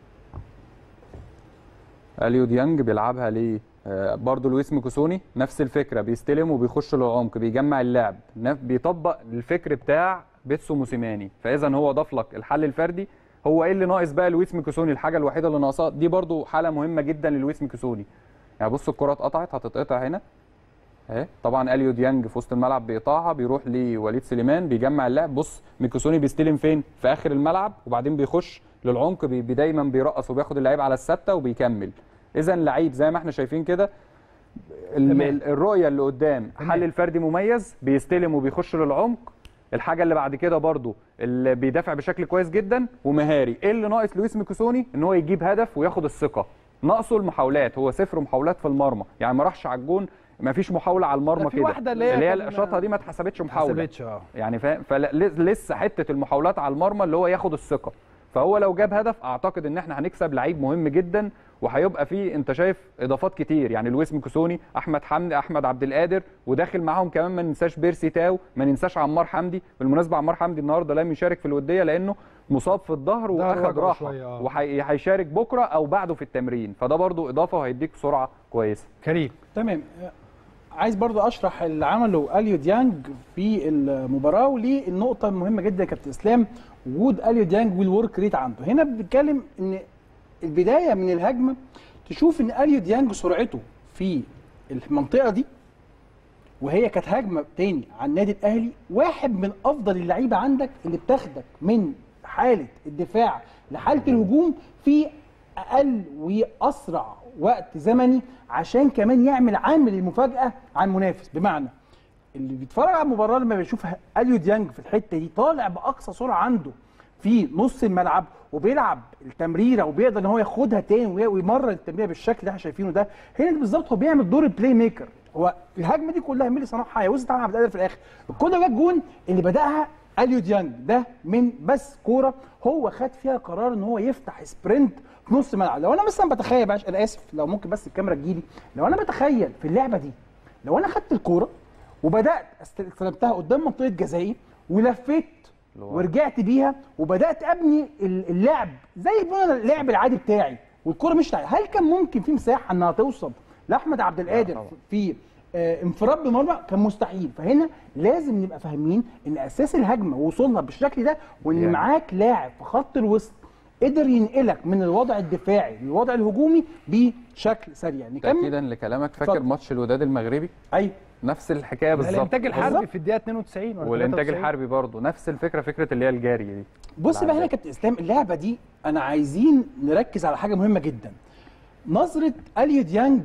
اليو ديانج بيلعبها ليه آه، برضو لويس ميكوسوني نفس الفكره بيستلم وبيخش للعمق بيجمع اللعب نف- بيطبق الفكر بتاع بيتسو موسيماني فاذا هو ضاف لك الحل الفردي هو ايه اللي ناقص بقى لويس ميكوسوني الحاجه الوحيده اللي ناقصاه دي برضو حاله مهمه جدا للويس ميكوسوني يعني بص الكره اتقطعت هتتقطع هنا اهي طبعا اليو ديانج في وسط الملعب بيقطعها بيروح لوليد سليمان بيجمع اللعب بص ميكوسوني بيستلم فين في اخر الملعب وبعدين بيخش للعمق بي بي- دايما بيرقص وبياخد اللعيب على الثابته وبيكمل اذا لعيب زي ما احنا شايفين كده ال- تمام. ال- الرؤيه اللي قدام تمام. حل الفردي مميز بيستلم وبيخش للعمق الحاجه اللي بعد كده برضو اللي بيدافع بشكل كويس جدا ومهاري ايه اللي ناقص لويس ميكوسوني ان هو يجيب هدف وياخد الثقه ناقصه المحاولات هو صفر محاولات في المرمى يعني ما راحش على الجون ما فيش محاوله على المرمى لا، في كده واحدة اللي هي اللي هي كان- الشاطها دي ما اتحسبتش محاوله حسبتش اه يعني فاهم فلسه حته المحاولات على المرمى اللي هو ياخد الثقه فهو لو جاب هدف اعتقد ان احنا هنكسب لعيب مهم جدا وهيبقى فيه انت شايف اضافات كتير يعني لويس ميكوسوني احمد حمدي احمد عبد القادر وداخل معاهم كمان ما ننساش بيرسي تاو ما ننساش عمار حمدي بالمناسبه عمار حمدي النهارده لم يشارك في الوديه لانه مصاب في الظهر ده واخد رجعه راحه شوية، آه. وهيشارك بكره او بعده في التمرين فده برضو اضافه وهيديك سرعه كويسه كريم تمام عايز برضو اشرح اللي عمله اليو ديانج في المباراه وليه النقطه المهمه جدا يا كابتن اسلام وجود اليو ديانج والورك ريت عنده هنا بنتكلم ان البدايه من الهجمه تشوف ان اليو ديانج سرعته في المنطقه دي وهي كانت هجمه تاني على النادي الاهلي واحد من افضل اللعيبه عندك اللي بتاخدك من حاله الدفاع لحاله الهجوم في اقل واسرع وقت زمني عشان كمان يعمل عامل المفاجاه على المنافس بمعنى اللي بيتفرج على المباراه لما بيشوف اليو ديانج في الحته دي طالع باقصى سرعه عنده في نص الملعب وبيلعب التمريره وبيقدر ان هو ياخدها تاني وي- ويمرر التمريره بالشكل اللي احنا شايفينه ده هنا بالظبط هو بيعمل دور البلاي ميكر هو الهجمه دي كلها مين اللي صنعها وصلت على عبد القادر في الاخر الكوره جت جون اللي بداها اليو ديانج ده من بس كوره هو خد فيها قرار ان هو يفتح سبرنت في نص الملعب لو انا مثلا بتخيل بقى انا اسف لو ممكن بس الكاميرا تجيلي لو انا بتخيل في اللعبه دي لو انا خدت الكوره وبدات است- استلمتها قدام منطقه جزائي ولفيت لورا. ورجعت بيها وبدات ابني ال- اللعب زي بنى اللعب العادي بتاعي والكره مش تعالي. هل كان ممكن في مساحه انها توصل لاحمد عبد القادر طبعا. في آه، انفراد بمرمى كان مستحيل فهنا لازم نبقى فاهمين ان اساس الهجمه وصولها بالشكل ده وان يعني. معاك لاعب في خط الوسط قدر ينقلك من الوضع الدفاعي للوضع الهجومي بشكل سريع نكمل تاكيدا لكلامك فاكر اتفضل. ماتش الوداد المغربي ايوه نفس الحكايه بالظبط الانتاج الحربي بالظبط. في الدقيقه 92 ولا والانتاج 93. الحربي برضه نفس الفكره فكره اللي هي الجري دي بص بقى هنا يا العداء. كابتن اسلام اللعبه دي انا عايزين نركز على حاجه مهمه جدا نظره اليو ديانج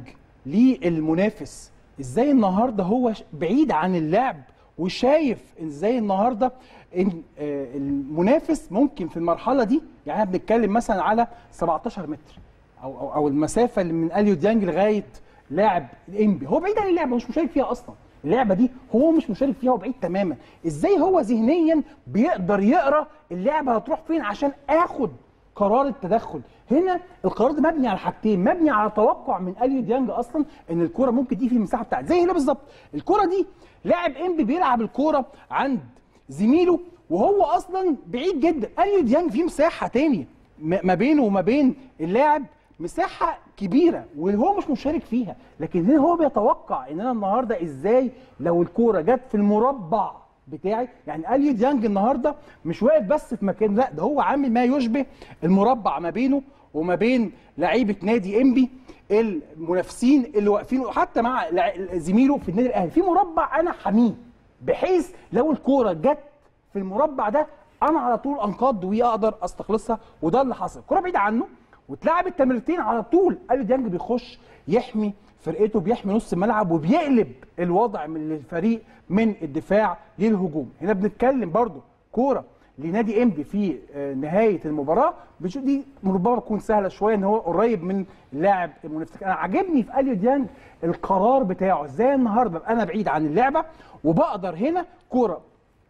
للمنافس ازاي النهارده هو ش- بعيد عن اللعب وشايف ازاي النهارده ان آه، المنافس ممكن في المرحله دي يعني احنا بنتكلم مثلا على 17 متر او او, أو المسافه اللي من اليو ديانج لغايه لاعب الانبي هو بعيد عن اللعبه مش مشارك فيها اصلا اللعبه دي هو مش مشارك فيها وبعيد تماما ازاي هو ذهنيا بيقدر يقرا اللعبه هتروح فين عشان اخد قرار التدخل هنا القرار ده مبني على حاجتين مبني على توقع من اليو ديانج اصلا ان الكوره ممكن تيجي في المساحه بتاعتي زي هنا بالظبط الكوره دي لاعب انبي بيلعب الكوره عند زميله وهو اصلا بعيد جدا اليو ديانج في مساحه تانية م- ما بينه وما بين اللاعب مساحه كبيره وهو مش مشارك فيها لكن هنا هو بيتوقع ان انا النهارده ازاي لو الكوره جت في المربع بتاعي يعني اليو ديانج النهارده مش واقف بس في مكان لا ده هو عامل ما يشبه المربع ما بينه وما بين لعيبه نادي انبي المنافسين اللي واقفين حتى مع لع- زميله في النادي الاهلي في مربع انا حميه بحيث لو الكوره جت في المربع ده انا على طول انقض واقدر استخلصها وده اللي حصل الكوره بعيده عنه واتلعب التمريرتين على طول اليو ديانج بيخش يحمي فرقته بيحمي نص الملعب وبيقلب الوضع من الفريق من الدفاع للهجوم هنا بنتكلم برضو كوره لنادي انبي في آه، نهايه المباراه بنشوف دي ربما تكون سهله شويه ان هو قريب من اللاعب المنافس انا عاجبني في اليو ديانج القرار بتاعه ازاي النهارده ابقى انا بعيد عن اللعبه وبقدر هنا كوره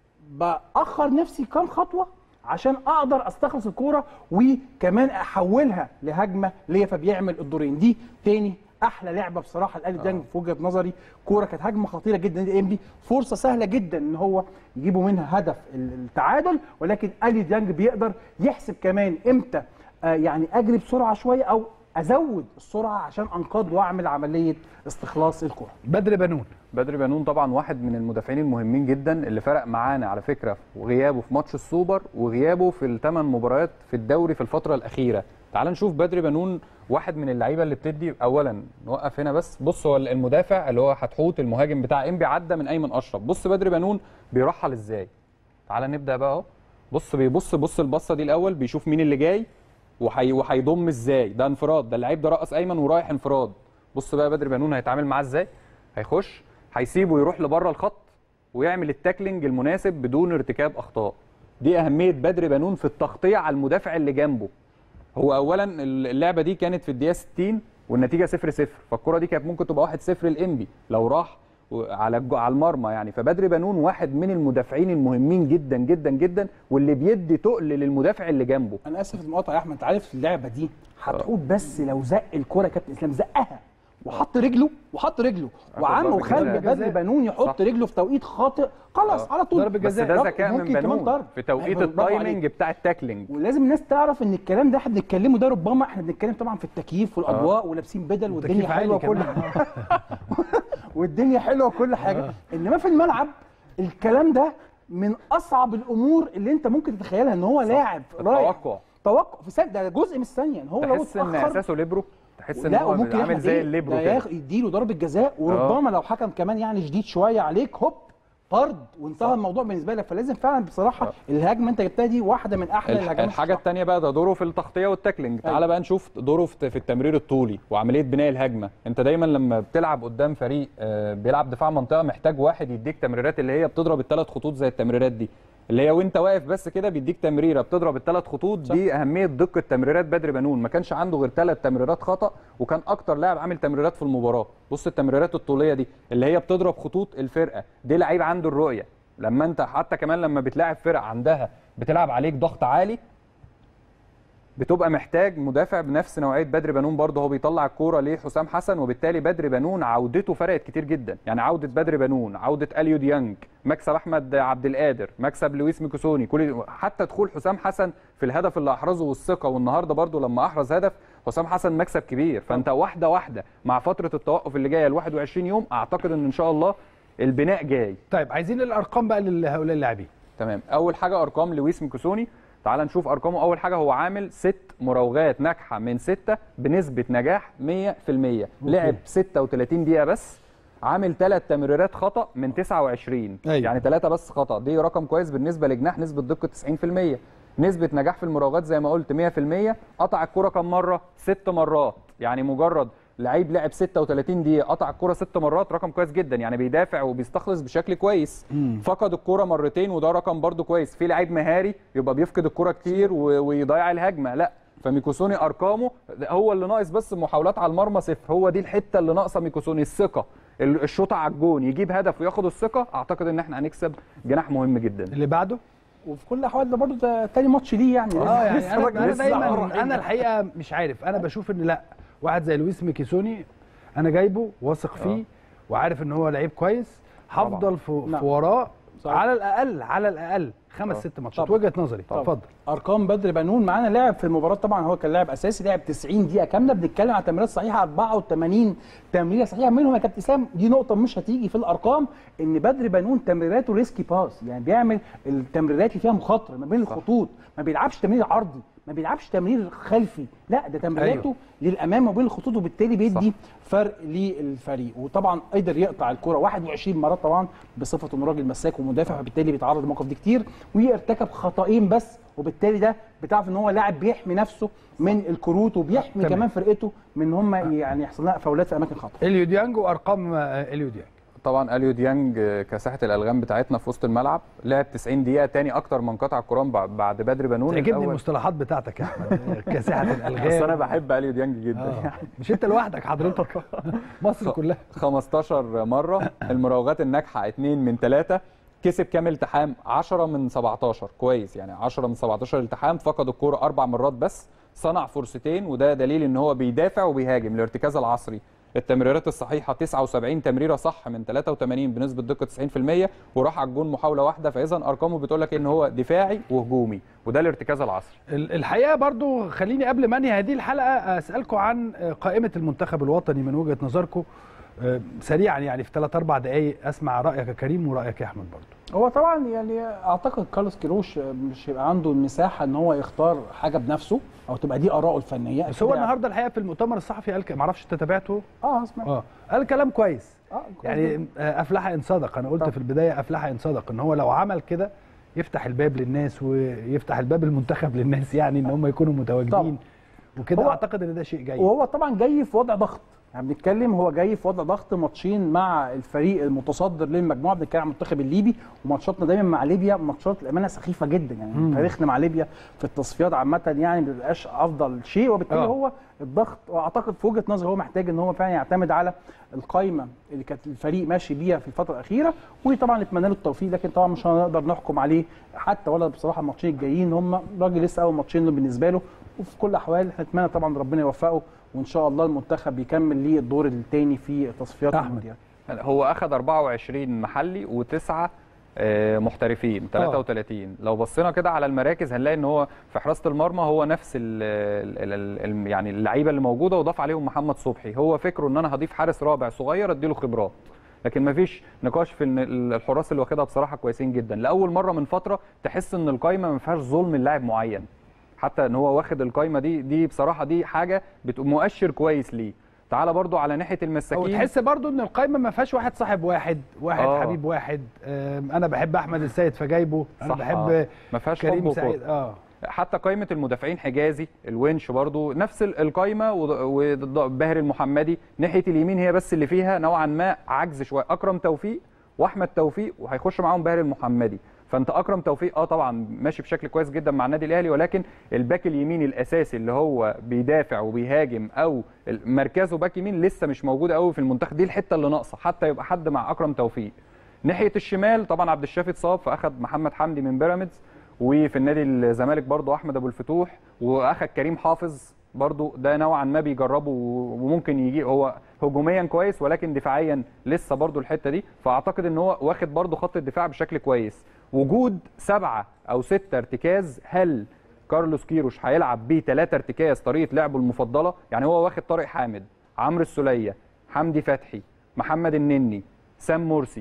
باخر نفسي كام خطوه عشان اقدر استخلص الكوره وكمان احولها لهجمه ليا فبيعمل الدورين دي تاني احلى لعبه بصراحه الاهلي ديانج في وجهه نظري كوره كانت هجمه خطيره جدا للنادي الانبي فرصه سهله جدا ان هو يجيبوا منها هدف التعادل ولكن الي ديانج بيقدر يحسب كمان امتى آه يعني اجري بسرعه شويه او ازود السرعه عشان انقاذ واعمل عمليه استخلاص الكره بدر بنون بدري بنون طبعا واحد من المدافعين المهمين جدا اللي فرق معانا على فكره وغيابه في ماتش السوبر وغيابه في الثمان مباريات في الدوري في الفتره الاخيره تعال نشوف بدري بنون واحد من اللعيبه اللي بتدي اولا نوقف هنا بس بص هو المدافع اللي هو حتحوت المهاجم بتاع انبي عدى من ايمن اشرف بص بدري بنون بيرحل ازاي تعال نبدا بقى اهو بص بيبص بص البصه دي الاول بيشوف مين اللي جاي وحي وهيضم ازاي ده انفراد ده اللعيب ده رقص ايمن ورايح انفراد بص بقى بدري بنون هيتعامل معاه ازاي هيخش هيسيبه يروح لبره الخط ويعمل التاكلينج المناسب بدون ارتكاب اخطاء دي اهميه بدري بنون في التغطيه على المدافع اللي جنبه هو اولا اللعبه دي كانت في الدقيقه 60 والنتيجه 0 0 فالكره دي كانت ممكن تبقى 1 0 لانبي لو راح على الج- على المرمى يعني فبدري بنون واحد من المدافعين المهمين جدا جدا جدا واللي بيدي تقل للمدافع اللي جنبه انا اسف المقاطعه يا احمد انت عارف اللعبه دي هتحوط بس لو زق الكره يا كابتن اسلام زقها وحط رجله وحط رجله وعم ضربة وخلى جزاء. بدري بنون يحط صح. رجله في توقيت خاطئ خلاص آه. على طول ضربة بس جزاء. ده رب- ذكاء من ممكن كمان بنون ضرب. في توقيت برافو عليك. التايمنج بتاع التاكلينج ولازم الناس تعرف ان الكلام ده احنا بنتكلمه ده ربما احنا بنتكلم طبعا في التكييف والاضواء ولابسين بدل والدنيا تكييف عالي حلوه وكل كمان. والدنيا حلوه وكل حاجه انما في الملعب الكلام ده من اصعب الامور اللي انت ممكن تتخيلها ان هو لاعب رايح التوقع توقع في ثانيه ده جزء من الثانيه ان هو لو تحس ان اتاخر اساسه ليبرو تحس ان لا هو وممكن عامل ياخد زي إيه؟ الليبرو ده كده ياخ- يديله ضربه جزاء وربما لو حكم كمان يعني شديد شويه عليك هوب طرد وانتهى الموضوع بالنسبه لك فلازم فعلا بصراحه الهجمه انت جبتها دي واحده من احلى الح- الهجمات الحاجه الثانيه بقى ده دوره في التغطيه والتاكلينج تعالى أيوة. بقى نشوف دوره في في التمرير الطولي وعمليه بناء الهجمه انت دايما لما بتلعب قدام فريق آه، بيلعب دفاع منطقه محتاج واحد يديك تمريرات اللي هي بتضرب الثلاث خطوط زي التمريرات دي اللي هي وانت واقف بس كده بيديك تمريره بتضرب الثلاث خطوط دي اهميه دقه تمريرات بدري بنون ما كانش عنده غير ثلاث تمريرات خطا وكان اكتر لاعب عامل تمريرات في المباراه بص التمريرات الطوليه دي اللي هي بتضرب خطوط الفرقه دي لعيب عنده الرؤيه لما انت حتى كمان لما بتلاعب فرقه عندها بتلعب عليك ضغط عالي بتبقى محتاج مدافع بنفس نوعيه بدر بنون برضه هو بيطلع الكوره لحسام حسن وبالتالي بدر بنون عودته فرقت كتير جدا يعني عوده بدر بنون عوده اليو ديانج مكسب احمد عبد القادر مكسب لويس ميكوسوني كل حتى دخول حسام حسن في الهدف اللي احرزه والثقه والنهارده برضه لما احرز هدف حسام حسن مكسب كبير فانت واحده واحده مع فتره التوقف اللي جايه ل 21 يوم اعتقد ان ان شاء الله البناء جاي طيب عايزين الارقام بقى لهؤلاء اللاعبين تمام اول حاجه ارقام لويس ميكوسوني تعال نشوف ارقامه اول حاجه هو عامل ست مراوغات ناجحه من سته بنسبه نجاح 100% لعب 36 دقيقه بس عامل ثلاث تمريرات خطا من 29 أيوة. يعني ثلاثه بس خطا دي رقم كويس بالنسبه لجناح نسبه دقه 90% نسبه نجاح في المراوغات زي ما قلت 100% قطع الكره كم مره ست مرات يعني مجرد لعيب لعب 36 دقيقه قطع الكره ست مرات رقم كويس جدا يعني بيدافع وبيستخلص بشكل كويس فقد الكره مرتين وده رقم برده كويس في لعيب مهاري يبقى بيفقد الكره كتير و- ويضيع الهجمه لا فميكوسوني ارقامه هو اللي ناقص بس محاولات على المرمى صفر هو دي الحته اللي ناقصه ميكوسوني الثقه ال- الشوط على الجون يجيب هدف وياخد الثقه اعتقد ان احنا هنكسب جناح مهم جدا اللي بعده وفي كل الاحوال ده برضه ده تاني ماتش ليه يعني اه يعني لسه انا, راجل أنا لسه دايما قرر انا الحقيقه مش عارف انا بشوف ان لا واحد زي لويس ميكيسوني انا جايبه واثق فيه وعارف ان هو لعيب كويس هفضل في, نعم. في وراه صح. على الاقل على الاقل خمس ست ماتشات طبعا. وجهه نظري طبعا. اتفضل ارقام بدر بنون معانا لاعب في المباراه طبعا هو كان لاعب اساسي لعب 90 دقيقه كامله بنتكلم على تمريرات صحيحه 84 تمريره صحيحه منهم يا كابتن اسلام دي نقطه مش هتيجي في الارقام ان بدر بنون تمريراته ريسكي باس يعني بيعمل التمريرات اللي فيها مخاطره ما بين الخطوط ما بيلعبش تمرير عرضي ما بيلعبش تمرير خلفي لا ده تمريراته أيوه. للامام وبين الخطوط وبالتالي بيدي فرق للفريق وطبعا قدر يقطع الكره 21 مره طبعا بصفته انه راجل مساك ومدافع فبالتالي بيتعرض للمواقف دي كتير وارتكب خطأين بس وبالتالي ده بتعرف ان هو لاعب بيحمي نفسه من الكروت وبيحمي تمام. كمان فرقته من ان هم يعني يحصل لها فاولات في اماكن خطا اليو ديانج وارقام آه، اليو ديانج طبعا اليو ديانج آه، كساحه الالغام بتاعتنا في وسط الملعب لعب 90 دقيقه تاني اكتر من قطع الكرام بع- بعد بدر بنون تعجبني الأول- المصطلحات بتاعتك يا احمد كساحه بس الالغام انا بحب اليو ديانج جدا آه. مش انت لوحدك حضرتك مصر كلها 15 مره المراوغات الناجحه 2 من 3 كسب كام التحام 10 من 17 كويس يعني 10 من 17 التحام فقد الكوره اربع مرات بس صنع فرصتين وده دليل ان هو بيدافع وبيهاجم الارتكاز العصري التمريرات الصحيحه 79 تمريره صح من 83 بنسبه دقه 90% وراح على الجون محاوله واحده فاذا ارقامه بتقول لك ان هو دفاعي وهجومي وده الارتكاز العصري ال- الحقيقه برضو خليني قبل ما انهي هذه الحلقه اسالكم عن قائمه المنتخب الوطني من وجهه نظركم آه، سريعا يعني في ثلاث اربع دقائق اسمع رايك يا كريم ورايك يا احمد برضو هو طبعا يعني اعتقد كارلوس كيروش مش هيبقى عنده المساحه ان هو يختار حاجه بنفسه او تبقى دي اراءه الفنيه بس هو أكيد النهارده الحقيقه في المؤتمر الصحفي قال ك- معرفش انت تابعته اه اسمع اه قال كلام كويس اه يعني آه، افلح ان صدق انا قلت طبعا. في البدايه افلح ان صدق ان هو لو عمل كده يفتح الباب للناس ويفتح الباب المنتخب للناس يعني ان هم يكونوا متواجدين طبعا. وكده هو- اعتقد ان ده شيء جيد وهو طبعا جاي في وضع ضغط يعني بنتكلم هو جاي في وضع ضغط ماتشين مع الفريق المتصدر للمجموعه بنتكلم عن المنتخب الليبي وماتشاتنا دايما مع ليبيا ماتشات الامانه سخيفه جدا يعني مم. تاريخنا مع ليبيا في التصفيات عامه يعني ما بيبقاش افضل شيء وبالتالي آه. هو الضغط واعتقد في وجهه نظري هو محتاج ان هو فعلا يعتمد على القايمه اللي كانت الفريق ماشي بيها في الفتره الاخيره وطبعا نتمنى له التوفيق لكن طبعا مش هنقدر نحكم عليه حتى ولا بصراحه الماتشين الجايين هم راجل لسه اول ماتشين له بالنسبه له وفي كل الاحوال احنا نتمنى طبعا ربنا يوفقه وان شاء الله المنتخب يكمل ليه الدور الثاني في تصفيات أحمد. المونديال هو اخذ 24 محلي وتسعه آه، محترفين 33 لو بصينا كده على المراكز هنلاقي ان هو في حراسه المرمى هو نفس ال ال ال ال يعني اللعيبه اللي موجوده وضاف عليهم محمد صبحي هو فكره ان انا هضيف حارس رابع صغير اديله خبرات لكن ما فيش نقاش في ان ال- الحراس اللي واخدها بصراحه كويسين جدا لاول مره من فتره تحس ان القايمه ما فيهاش ظلم للاعب معين حتى ان هو واخد القايمه دي دي بصراحه دي حاجه بت- مؤشر كويس ليه تعال برضو على ناحيه او المساكين تحس برضو ان القايمه ما فيهاش واحد صاحب واحد واحد آه. حبيب واحد آم، انا بحب احمد السيد فجايبه انا صح، بحب آه. ما فيهاش حب كريم وكره. سعيد اه حتى قائمه المدافعين حجازي الونش برضو نفس ال- القائمه وض- وباهر المحمدي ناحيه اليمين هي بس اللي فيها نوعا ما عجز شويه اكرم توفيق واحمد توفيق وهيخش معاهم باهر المحمدي فانت اكرم توفيق اه طبعا ماشي بشكل كويس جدا مع النادي الاهلي ولكن الباك اليمين الاساسي اللي هو بيدافع وبيهاجم او ال- مركزه باك يمين لسه مش موجود قوي في المنتخب دي الحته اللي ناقصه حتى يبقى حد مع اكرم توفيق ناحيه الشمال طبعا عبد الشافي اتصاب فاخد محمد حمدي من بيراميدز وفي النادي الزمالك برضو احمد ابو الفتوح واخد كريم حافظ برضو ده نوعا ما بيجربه وممكن يجي هو هجوميا كويس ولكن دفاعيا لسه برضو الحته دي فاعتقد ان هو واخد برضو خط الدفاع بشكل كويس وجود سبعه او سته ارتكاز هل كارلوس كيروش هيلعب بيه ثلاثه ارتكاز طريقه لعبه المفضله يعني هو واخد طارق حامد عمرو السوليه حمدي فتحي محمد النني سام مرسي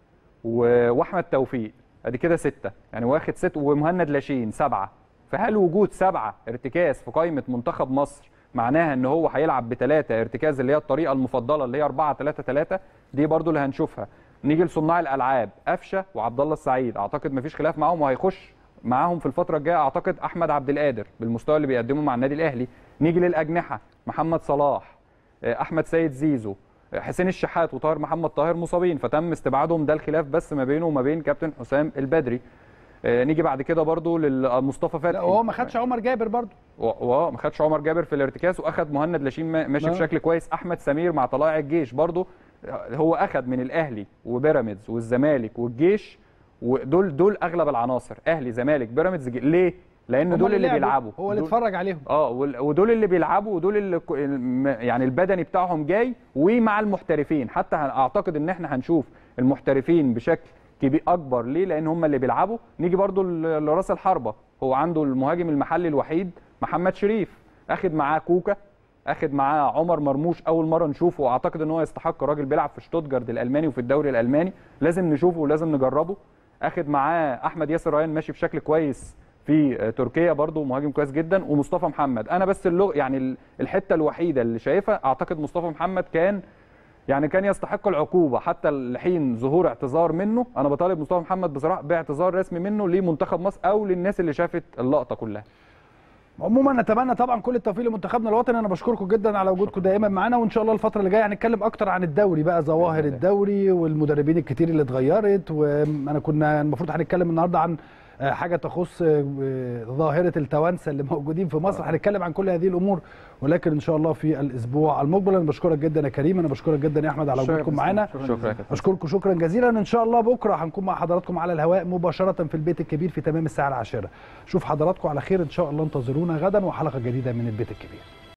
و- واحمد توفيق ادي كده سته يعني واخد ست ومهند لاشين سبعه فهل وجود سبعه ارتكاز في قائمه منتخب مصر معناها ان هو هيلعب بثلاثه ارتكاز اللي هي الطريقه المفضله اللي هي 4 3 3 دي برضو اللي هنشوفها نيجي لصناع الالعاب قفشه وعبد الله السعيد اعتقد مفيش خلاف معاهم وهيخش معاهم في الفتره الجايه اعتقد احمد عبد القادر بالمستوى اللي بيقدمه مع النادي الاهلي نيجي للاجنحه محمد صلاح آه، احمد سيد زيزو آه، حسين الشحات وطاهر محمد طاهر مصابين فتم استبعادهم ده الخلاف بس ما بينه وما بين كابتن حسام البدري آه، نيجي بعد كده برضو لمصطفى فتحي لا وهو ما خدش عمر جابر برضو واه ما خدش عمر جابر في الارتكاز واخد مهند لاشين ما- ماشي آه. بشكل كويس احمد سمير مع طلائع الجيش برضو هو اخد من الاهلي وبيراميدز والزمالك والجيش ودول دول اغلب العناصر اهلي زمالك بيراميدز جي- ليه لان هم دول اللي لعبوا، بيلعبوا هو اللي دول- اتفرج عليهم اه وال- ودول اللي بيلعبوا ودول اللي كو- الم- يعني البدني بتاعهم جاي ومع المحترفين حتى هن- اعتقد ان احنا هنشوف المحترفين بشكل كبير اكبر ليه لان هم اللي بيلعبوا نيجي برضو ل- لراس الحربه هو عنده المهاجم المحلي الوحيد محمد شريف اخد معاه كوكا اخد معاه عمر مرموش اول مره نشوفه واعتقد ان هو يستحق راجل بيلعب في شتوتجارت الالماني وفي الدوري الالماني لازم نشوفه ولازم نجربه اخد معاه احمد ياسر ريان ماشي بشكل كويس في آه، تركيا برضو مهاجم كويس جدا ومصطفى محمد انا بس اللغ يعني ال- الحته الوحيده اللي شايفها اعتقد مصطفى محمد كان يعني كان يستحق العقوبه حتى لحين ظهور اعتذار منه انا بطالب مصطفى محمد بصراحه باعتذار رسمي منه لمنتخب مصر او للناس اللي شافت اللقطه كلها عموما نتمنى طبعا كل التوفيق لمنتخبنا الوطني انا بشكركم جدا على وجودكم دايما معانا وان شاء الله الفتره اللي جايه هنتكلم اكتر عن الدوري بقى ظواهر بإذن الله. الدوري والمدربين الكتير اللي اتغيرت وانا كنا المفروض هنتكلم النهارده عن آه، حاجه تخص آه، ظاهره التوانسه اللي موجودين في مصر هنتكلم عن كل هذه الامور ولكن ان شاء الله في الاسبوع المقبل انا بشكرك جدا يا كريم انا بشكرك جدا يا احمد على شكراً وجودكم جزيلاً. معانا شكراً شكرا جزيلاً. يا كابتن. اشكركم شكرا جزيلا ان شاء الله بكره هنكون مع حضراتكم على الهواء مباشره في البيت الكبير في تمام الساعه العاشره شوف حضراتكم على خير ان شاء الله انتظرونا غدا وحلقه جديده من البيت الكبير